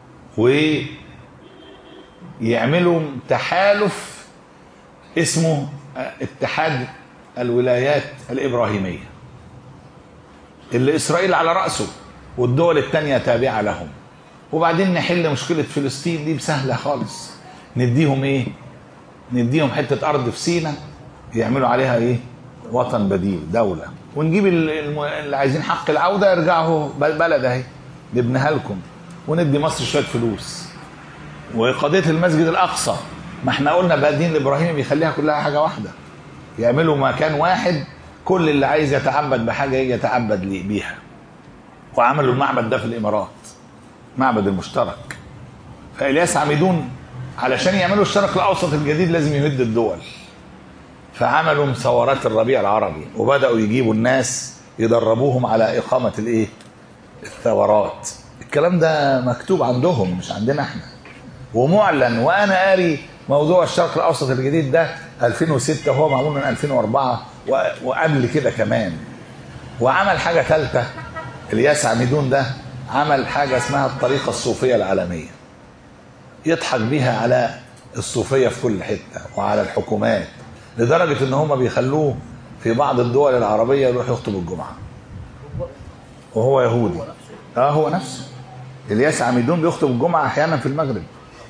ويعملوا تحالف اسمه اتحاد الولايات الإبراهيمية اللي إسرائيل على رأسه والدول التانية تابعة لهم وبعدين نحل مشكلة فلسطين دي بسهلة خالص نديهم ايه نديهم حتة أرض في سينا يعملوا عليها ايه وطن بديل دولة ونجيب ال- الم- اللي عايزين حق العودة يرجعوا بل- بلد اهي نبنيها لكم وندي مصر شوية فلوس وقضية المسجد الأقصى ما احنا قلنا بقى الدين الإبراهيمي بيخليها كلها حاجة واحدة يعملوا مكان واحد كل اللي عايز يتعبد بحاجة يجي يتعبد لي- بيها وعملوا المعبد ده في الإمارات معبد المشترك فإلياس عميدون علشان يعملوا الشرق الأوسط الجديد لازم يهد الدول فعملوا ثورات الربيع العربي وبدأوا يجيبوا الناس يدربوهم على إقامة الإيه؟ الثورات الكلام ده مكتوب عندهم مش عندنا احنا ومعلن وانا قاري موضوع الشرق الاوسط الجديد ده 2006 وهو معمول من 2004 و- وقبل كده كمان وعمل حاجه ثالثه الياس عميدون ده عمل حاجه اسمها الطريقه الصوفيه العالميه يضحك بيها على الصوفيه في كل حته وعلى الحكومات لدرجه ان هم بيخلوه في بعض الدول العربيه يروح يخطب الجمعه وهو يهودي اه هو نفسه الياس عميدون بيخطب الجمعه احيانا في المغرب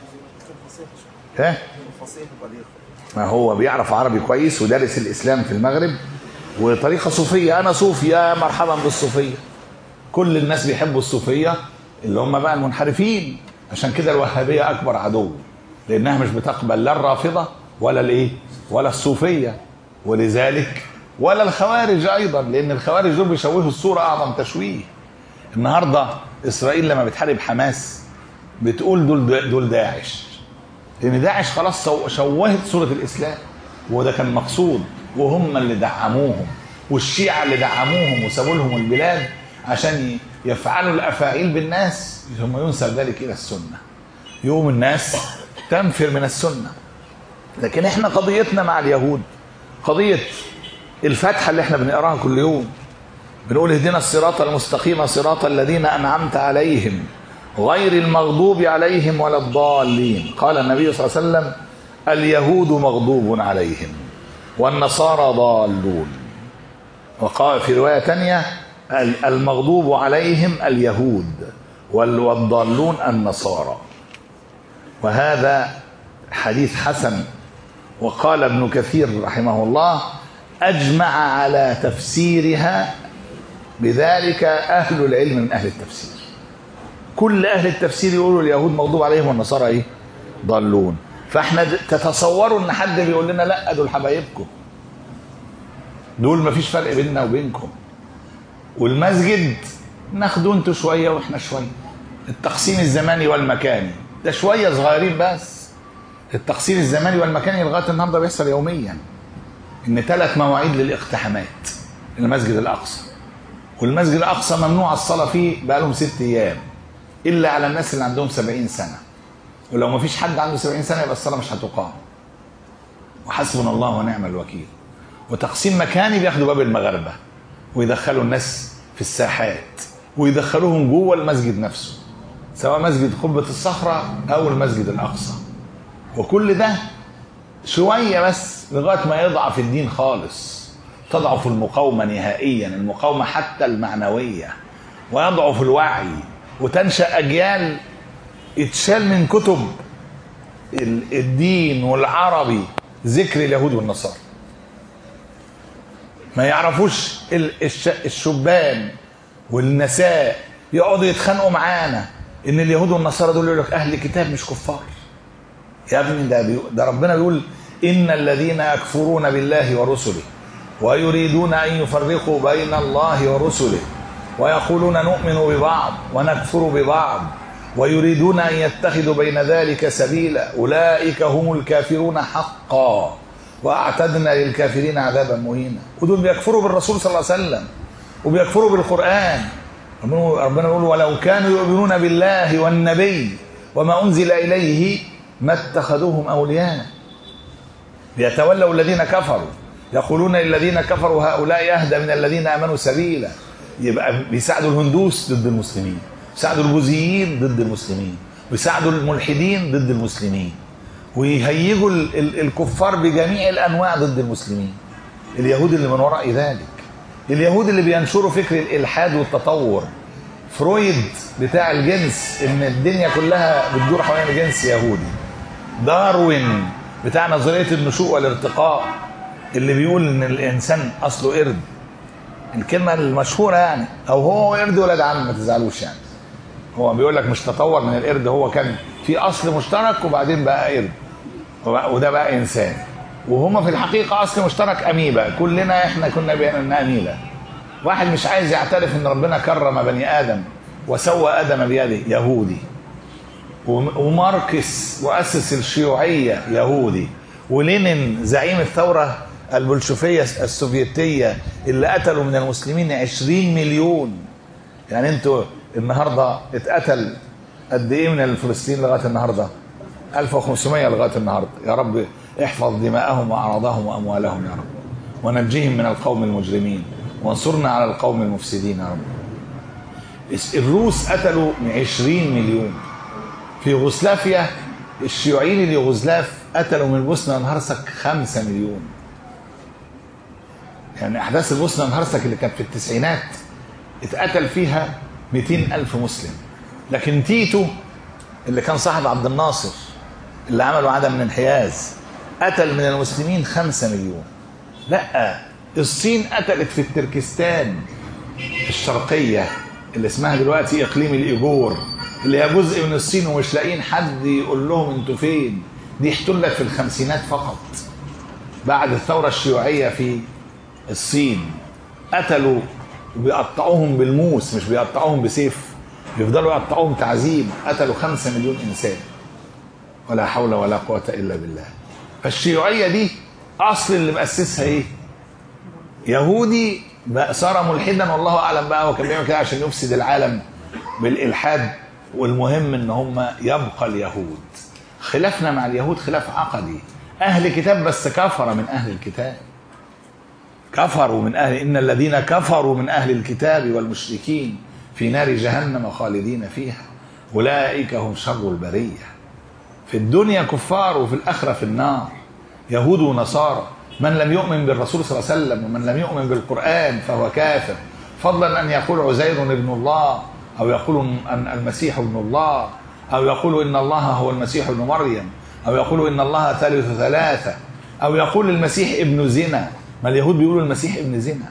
ها ما هو بيعرف عربي كويس ودارس الاسلام في المغرب وطريقه صوفيه انا صوفي يا مرحبا بالصوفيه كل الناس بيحبوا الصوفيه اللي هم بقى المنحرفين عشان كده الوهابيه اكبر عدو لانها مش بتقبل لا الرافضه ولا الايه ولا الصوفيه ولذلك ولا الخوارج ايضا لان الخوارج دول بيشوهوا الصوره اعظم تشويه النهارده اسرائيل لما بتحارب حماس بتقول دول دول داعش لان داعش خلاص سو- شوهت صوره الاسلام وده كان مقصود وهم اللي دعموهم والشيعة اللي دعموهم وسابوا لهم البلاد عشان ي- يفعلوا الافاعيل بالناس ثم ينسب ذلك الى السنه يوم الناس تنفر من السنه لكن احنا قضيتنا مع اليهود قضيه الفاتحه اللي احنا بنقراها كل يوم بنقول اهدنا الصراط المستقيم صراط الذين انعمت عليهم غير المغضوب عليهم ولا الضالين قال النبي صلى الله عليه وسلم اليهود مغضوب عليهم والنصارى ضالون وقال في روايه ثانيه المغضوب عليهم اليهود وال- والضالون النصارى وهذا حديث حسن وقال ابن كثير رحمه الله اجمع على تفسيرها بذلك اهل العلم من اهل التفسير كل اهل التفسير يقولوا اليهود مغضوب عليهم والنصارى ايه ضالون فاحنا د- تتصوروا ان حد بيقول لنا لا دول حبايبكم دول مفيش فرق بيننا وبينكم والمسجد ناخده انتوا شويه واحنا شويه التقسيم الزماني والمكاني ده شويه صغيرين بس التقسيم الزماني والمكاني لغايه النهارده بيحصل يوميا ان ثلاث مواعيد للاقتحامات المسجد الاقصى والمسجد الاقصى ممنوع الصلاه فيه بقالهم ست ايام الا على الناس اللي عندهم سبعين سنه ولو ما فيش حد عنده سبعين سنه يبقى الصلاه مش هتقام وحسبنا الله ونعم الوكيل وتقسيم مكاني بياخدوا باب المغاربه ويدخلوا الناس في الساحات ويدخلوهم جوه المسجد نفسه سواء مسجد قبة الصخرة أو المسجد الأقصى وكل ده شوية بس لغاية ما يضعف الدين خالص تضعف المقاومة نهائيا المقاومة حتى المعنوية ويضعف الوعي وتنشأ أجيال يتشال من كتب ال- الدين والعربي ذكر اليهود والنصارى ما يعرفوش ال- الش- الشبان والنساء يقعدوا يتخانقوا معانا ان اليهود والنصارى دول يقول لك اهل كتاب مش كفار يا ابني ده بيقول ده ربنا بيقول ان الذين يكفرون بالله ورسله ويريدون ان يفرقوا بين الله ورسله ويقولون نؤمن ببعض ونكفر ببعض ويريدون ان يتخذوا بين ذلك سبيلا اولئك هم الكافرون حقا واعتدنا للكافرين عذابا مهينا ودول بيكفروا بالرسول صلى الله عليه وسلم وبيكفروا بالقران ربنا ربنا يقول ولو كانوا يؤمنون بالله والنبي وما انزل اليه ما اتخذوهم اولياء ليتولوا الذين كفروا يقولون للذين كفروا هؤلاء اهدى من الذين امنوا سبيلا يبقى بيساعدوا الهندوس ضد المسلمين بيساعدوا البوذيين ضد المسلمين بيساعدوا الملحدين ضد المسلمين ويهيجوا ال- ال- الكفار بجميع الانواع ضد المسلمين اليهود اللي من وراء ذلك اليهود اللي بينشروا فكر الالحاد والتطور فرويد بتاع الجنس ان الدنيا كلها بتدور حوالين جنس يهودي داروين بتاع نظريه النشوء والارتقاء اللي بيقول ان الانسان اصله قرد الكلمه المشهوره يعني او هو قرد ولاد عم ما تزعلوش يعني هو بيقول لك مش تطور من القرد هو كان في اصل مشترك وبعدين بقى قرد وبقى- وده بقى انسان وهما في الحقيقه اصل مشترك اميبا كلنا احنا كنا بينا اميبا واحد مش عايز يعترف ان ربنا كرم بني ادم وسوى ادم بيده يهودي وم- وماركس مؤسس الشيوعيه يهودي ولينين زعيم الثوره البلشفيه السوفيتيه اللي قتلوا من المسلمين 20 مليون يعني انتوا النهارده اتقتل قد ايه من الفلسطينيين لغايه النهارده 1500 لغايه النهارده يا رب احفظ دماءهم واعراضهم واموالهم يا رب ونجيهم من القوم المجرمين وانصرنا على القوم المفسدين يا رب الروس قتلوا 20 مليون في يوغوسلافيا الشيوعيين اليوغوسلاف قتلوا من البوسنه والهرسك 5 مليون يعني احداث البوسنه والهرسك اللي كانت في التسعينات اتقتل فيها 200 الف مسلم لكن تيتو اللي كان صاحب عبد الناصر اللي عملوا عدم الانحياز قتل من المسلمين 5 مليون لا الصين قتلت في التركستان الشرقيه اللي اسمها دلوقتي اقليم الايجور اللي هي جزء من الصين ومش لاقيين حد يقول لهم انتوا فين دي احتلت في الخمسينات فقط بعد الثوره الشيوعيه في الصين قتلوا بيقطعوهم بالموس مش بيقطعوهم بسيف بيفضلوا يقطعوهم تعذيب قتلوا خمسة مليون إنسان ولا حول ولا قوة إلا بالله فالشيوعية دي أصل اللي مؤسسها إيه؟ يهودي بقى صار ملحدا والله أعلم بقى هو كان بيعمل كده عشان يفسد العالم بالإلحاد والمهم إن هم يبقى اليهود خلافنا مع اليهود خلاف عقدي أهل كتاب بس كفر من أهل الكتاب كفروا من أهل إن الذين كفروا من أهل الكتاب والمشركين في نار جهنم خالدين فيها أولئك هم شر البرية في الدنيا كفار وفي الآخرة في النار يهود ونصارى من لم يؤمن بالرسول صلى الله عليه وسلم ومن لم يؤمن بالقرآن فهو كافر فضلا أن يقول عزير ابن الله أو يقول أن المسيح ابن الله أو يقول إن الله هو المسيح ابن مريم أو يقول إن الله ثالث ثلاثة أو يقول المسيح ابن زنا ما اليهود بيقولوا المسيح ابن زنا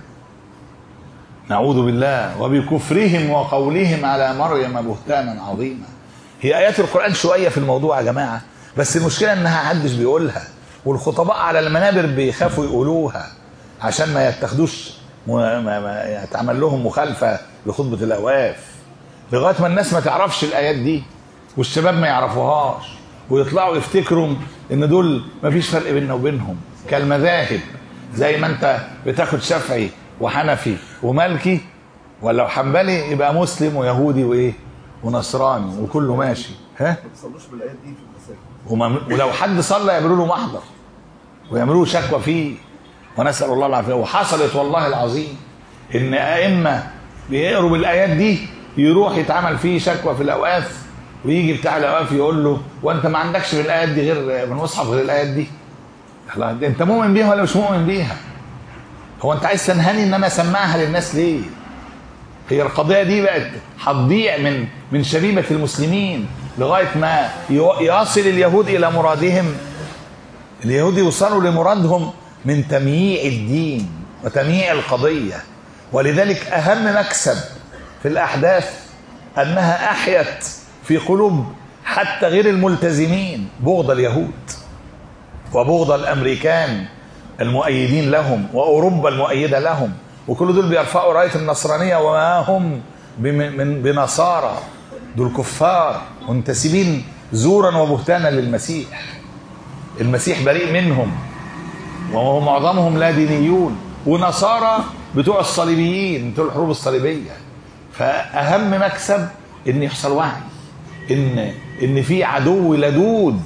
نعوذ بالله وبكفرهم وقولهم على مريم بهتانا عظيما هي آيات القرآن شوية في الموضوع يا جماعة بس المشكلة إنها محدش بيقولها والخطباء على المنابر بيخافوا يقولوها عشان ما يتخدوش ما ما يتعمل لهم مخالفة لخطبة الأواف لغاية ما الناس ما تعرفش الآيات دي والشباب ما يعرفوهاش ويطلعوا يفتكروا ان دول ما فيش فرق بيننا وبينهم كالمذاهب زي ما انت بتاخد شافعي وحنفي ومالكي ولو حنبلي يبقى مسلم ويهودي وايه ونصراني وكله ماشي ها ما تصلوش بالايات دي في المساجد وما ولو حد صلى يعملوا له محضر ويعملوا له شكوى فيه ونسال الله العافيه وحصلت والله العظيم ان ائمه بيقروا بالايات دي يروح يتعمل فيه شكوى في الاوقاف ويجي بتاع الاوقاف يقول له وانت ما عندكش من الايات دي غير من مصحف غير الايات دي خلاص انت مؤمن بيها ولا مش مؤمن بيها هو انت عايز تنهني ان انا اسمعها للناس ليه هي القضيه دي بقت هتضيع من من شبيبه المسلمين لغايه ما يو- يصل اليهود الى مرادهم اليهود يوصلوا لمرادهم من تمييع الدين وتمييع القضيه ولذلك اهم مكسب في الاحداث انها احيت في قلوب حتى غير الملتزمين بغض اليهود وبغض الامريكان المؤيدين لهم واوروبا المؤيده لهم وكل دول بيرفعوا رايه النصرانيه وما هم بم- من بنصارى دول كفار منتسبين زورا وبهتانا للمسيح المسيح بريء منهم وهو معظمهم لا دينيون ونصارى بتوع الصليبيين بتوع الحروب الصليبيه فاهم مكسب ان يحصل وعي ان ان في عدو لدود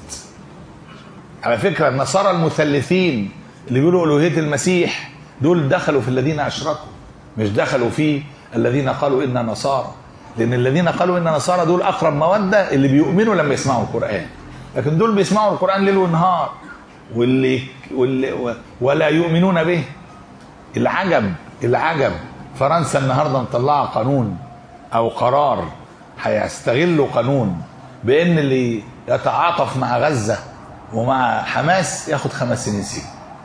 على فكره النصارى المثلثين اللي بيقولوا الوهيه المسيح دول دخلوا في الذين اشركوا مش دخلوا في الذين قالوا انا نصارى لان الذين قالوا انا نصارى دول اقرب موده اللي بيؤمنوا لما يسمعوا القران لكن دول بيسمعوا القران ليل ونهار واللي, واللي ولا يؤمنون به العجب العجب فرنسا النهارده مطلعه قانون او قرار هيستغلوا قانون بان اللي يتعاطف مع غزه ومع حماس ياخد خمس سنين سجن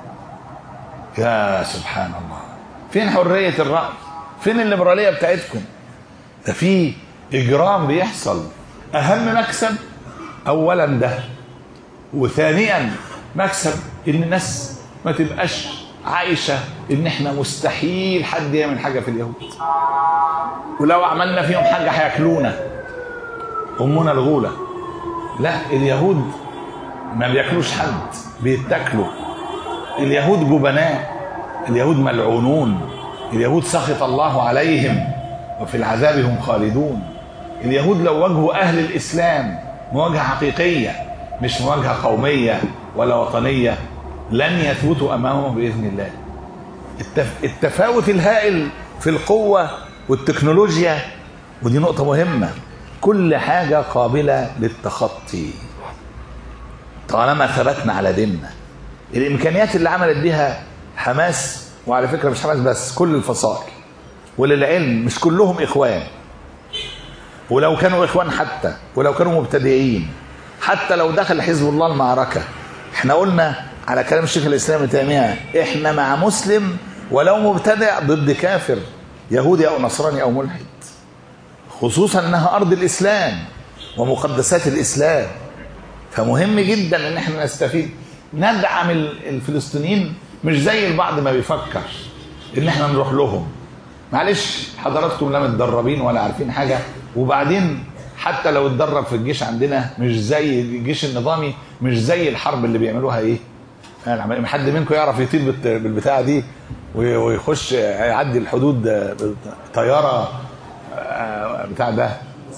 يا سبحان الله فين حريه الراي فين الليبراليه بتاعتكم ده في اجرام بيحصل اهم مكسب اولا ده وثانيا مكسب ان الناس ما تبقاش عايشه ان احنا مستحيل حد يعمل حاجه في اليهود ولو عملنا فيهم حاجه هياكلونا امنا الغوله لا اليهود ما بياكلوش حد بيتاكلوا اليهود جبناء اليهود ملعونون اليهود سخط الله عليهم وفي العذاب هم خالدون اليهود لو واجهوا اهل الاسلام مواجهه حقيقيه مش مواجهه قوميه ولا وطنيه لن يثبتوا امامهم باذن الله التف... التفاوت الهائل في القوه والتكنولوجيا ودي نقطه مهمه كل حاجه قابله للتخطي طالما ثبتنا على ديننا الامكانيات اللي عملت بيها حماس وعلى فكره مش حماس بس كل الفصائل وللعلم مش كلهم اخوان ولو كانوا اخوان حتى ولو كانوا مبتدئين حتى لو دخل حزب الله المعركه احنا قلنا على كلام الشيخ الاسلام ابن تيميه احنا مع مسلم ولو مبتدع ضد كافر يهودي او نصراني او ملحد خصوصا انها ارض الاسلام ومقدسات الاسلام فمهم جدا ان احنا نستفيد ندعم ال- الفلسطينيين مش زي البعض ما بيفكر ان احنا نروح لهم معلش حضراتكم لا متدربين ولا عارفين حاجه وبعدين حتى لو اتدرب في الجيش عندنا مش زي الجيش النظامي مش زي الحرب اللي بيعملوها ايه يعني حد منكم يعرف يطير بالت- بالبتاعه دي وي- ويخش يعدي الحدود طياره آه، بتاع ده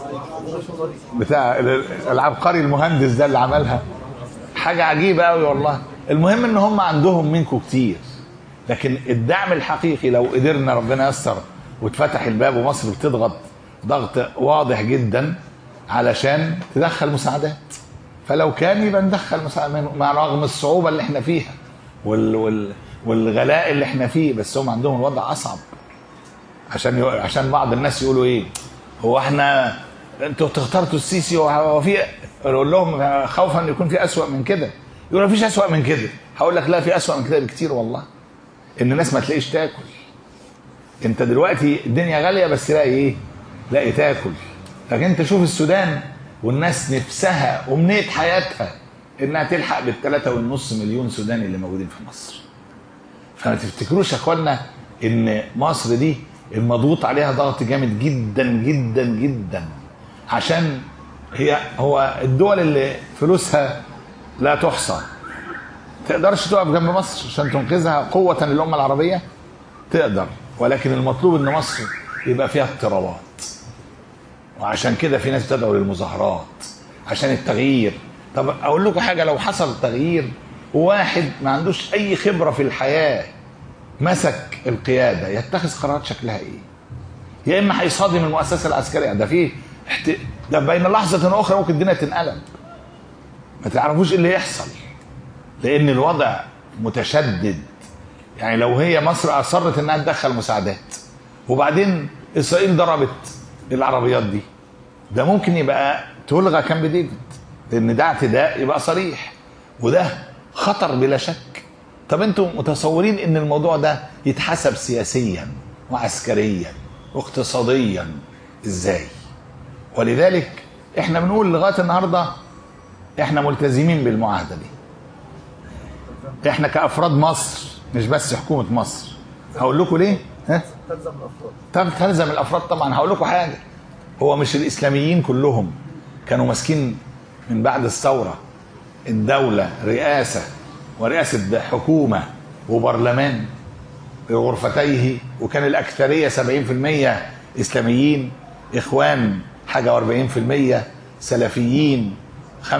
بتاع ال- العبقري المهندس ده اللي عملها حاجه عجيبه قوي والله المهم ان هم عندهم منكم كتير لكن الدعم الحقيقي لو قدرنا ربنا يسر واتفتح الباب ومصر بتضغط ضغط واضح جدا علشان تدخل مساعدات فلو كان يبقى ندخل مساعدات مع رغم الصعوبه اللي احنا فيها وال وال والغلاء اللي احنا فيه بس هم عندهم الوضع اصعب عشان يق- عشان بعض الناس يقولوا ايه هو احنا انتوا اخترتوا السيسي وهو في اقول لهم خوفا ان يكون في اسوأ من كده يقول مفيش اسوأ من كده هقول لك لا في اسوأ من كده بكتير والله ان الناس ما تلاقيش تاكل انت دلوقتي الدنيا غاليه بس تلاقي ايه لاقي تاكل لكن انت شوف السودان والناس نفسها ومنية حياتها انها تلحق بالثلاثة والنص مليون سوداني اللي موجودين في مصر فما تفتكروش يا اخوانا ان مصر دي المضغوط عليها ضغط جامد جدا جدا جدا عشان هي هو الدول اللي فلوسها لا تحصى تقدرش تقف جنب مصر عشان تنقذها قوة للأمة العربية تقدر ولكن المطلوب ان مصر يبقى فيها اضطرابات وعشان كده في ناس بتدعو للمظاهرات عشان التغيير طب اقول لكم حاجه لو حصل تغيير وواحد ما عندوش اي خبره في الحياه مسك القياده يتخذ قرارات شكلها ايه؟ يا اما هيصادم المؤسسه العسكريه ده فيه احت... ده بين لحظه اخرى ممكن الدنيا تنقلب ما تعرفوش ايه اللي يحصل لان الوضع متشدد يعني لو هي مصر اصرت انها تدخل مساعدات وبعدين اسرائيل ضربت العربيات دي ده ممكن يبقى تلغى كامب ديفيد لان ده اعتداء يبقى صريح وده خطر بلا شك طب انتم متصورين ان الموضوع ده يتحسب سياسيا وعسكريا واقتصاديا ازاي ولذلك احنا بنقول لغايه النهارده احنا ملتزمين بالمعاهده دي احنا كافراد مصر مش بس حكومه مصر هقول لكم ليه ها تلزم الافراد طب تلزم الافراد طبعا هقول لكم حاجه هو مش الاسلاميين كلهم كانوا ماسكين من بعد الثوره الدوله رئاسه ورئاسه حكومه وبرلمان بغرفتيه وكان الاكثريه 70% اسلاميين اخوان حاجه و40% سلفيين 25%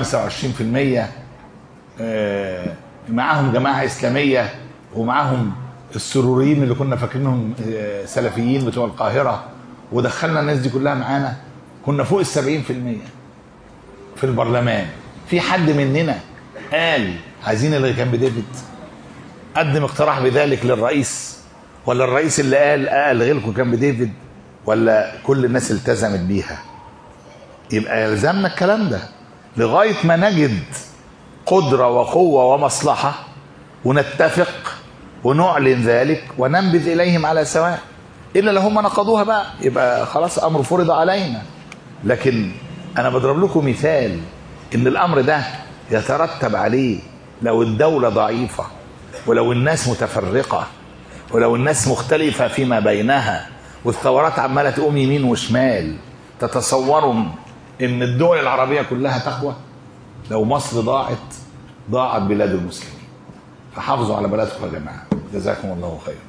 آه، معاهم جماعه اسلاميه ومعاهم السروريين اللي كنا فاكرينهم آه، سلفيين بتوع القاهره ودخلنا الناس دي كلها معانا كنا فوق ال 70% في البرلمان في حد مننا قال عايزين نلغي كامب ديفيد قدم اقتراح بذلك للرئيس ولا الرئيس اللي قال الغي لكم كامب ديفيد ولا كل الناس التزمت بيها يبقى يلزمنا الكلام ده لغايه ما نجد قدره وقوه ومصلحه ونتفق ونعلن ذلك وننبذ اليهم على سواء الا لو هم نقضوها بقى يبقى خلاص امر فرض علينا لكن انا بضرب لكم مثال ان الامر ده يترتب عليه لو الدوله ضعيفه ولو الناس متفرقه ولو الناس مختلفه فيما بينها والثورات عماله تقوم يمين وشمال تتصوروا ان الدول العربيه كلها تقوى لو مصر ضاعت ضاعت بلاد المسلمين فحافظوا على بلدكم يا جماعه جزاكم الله خيرا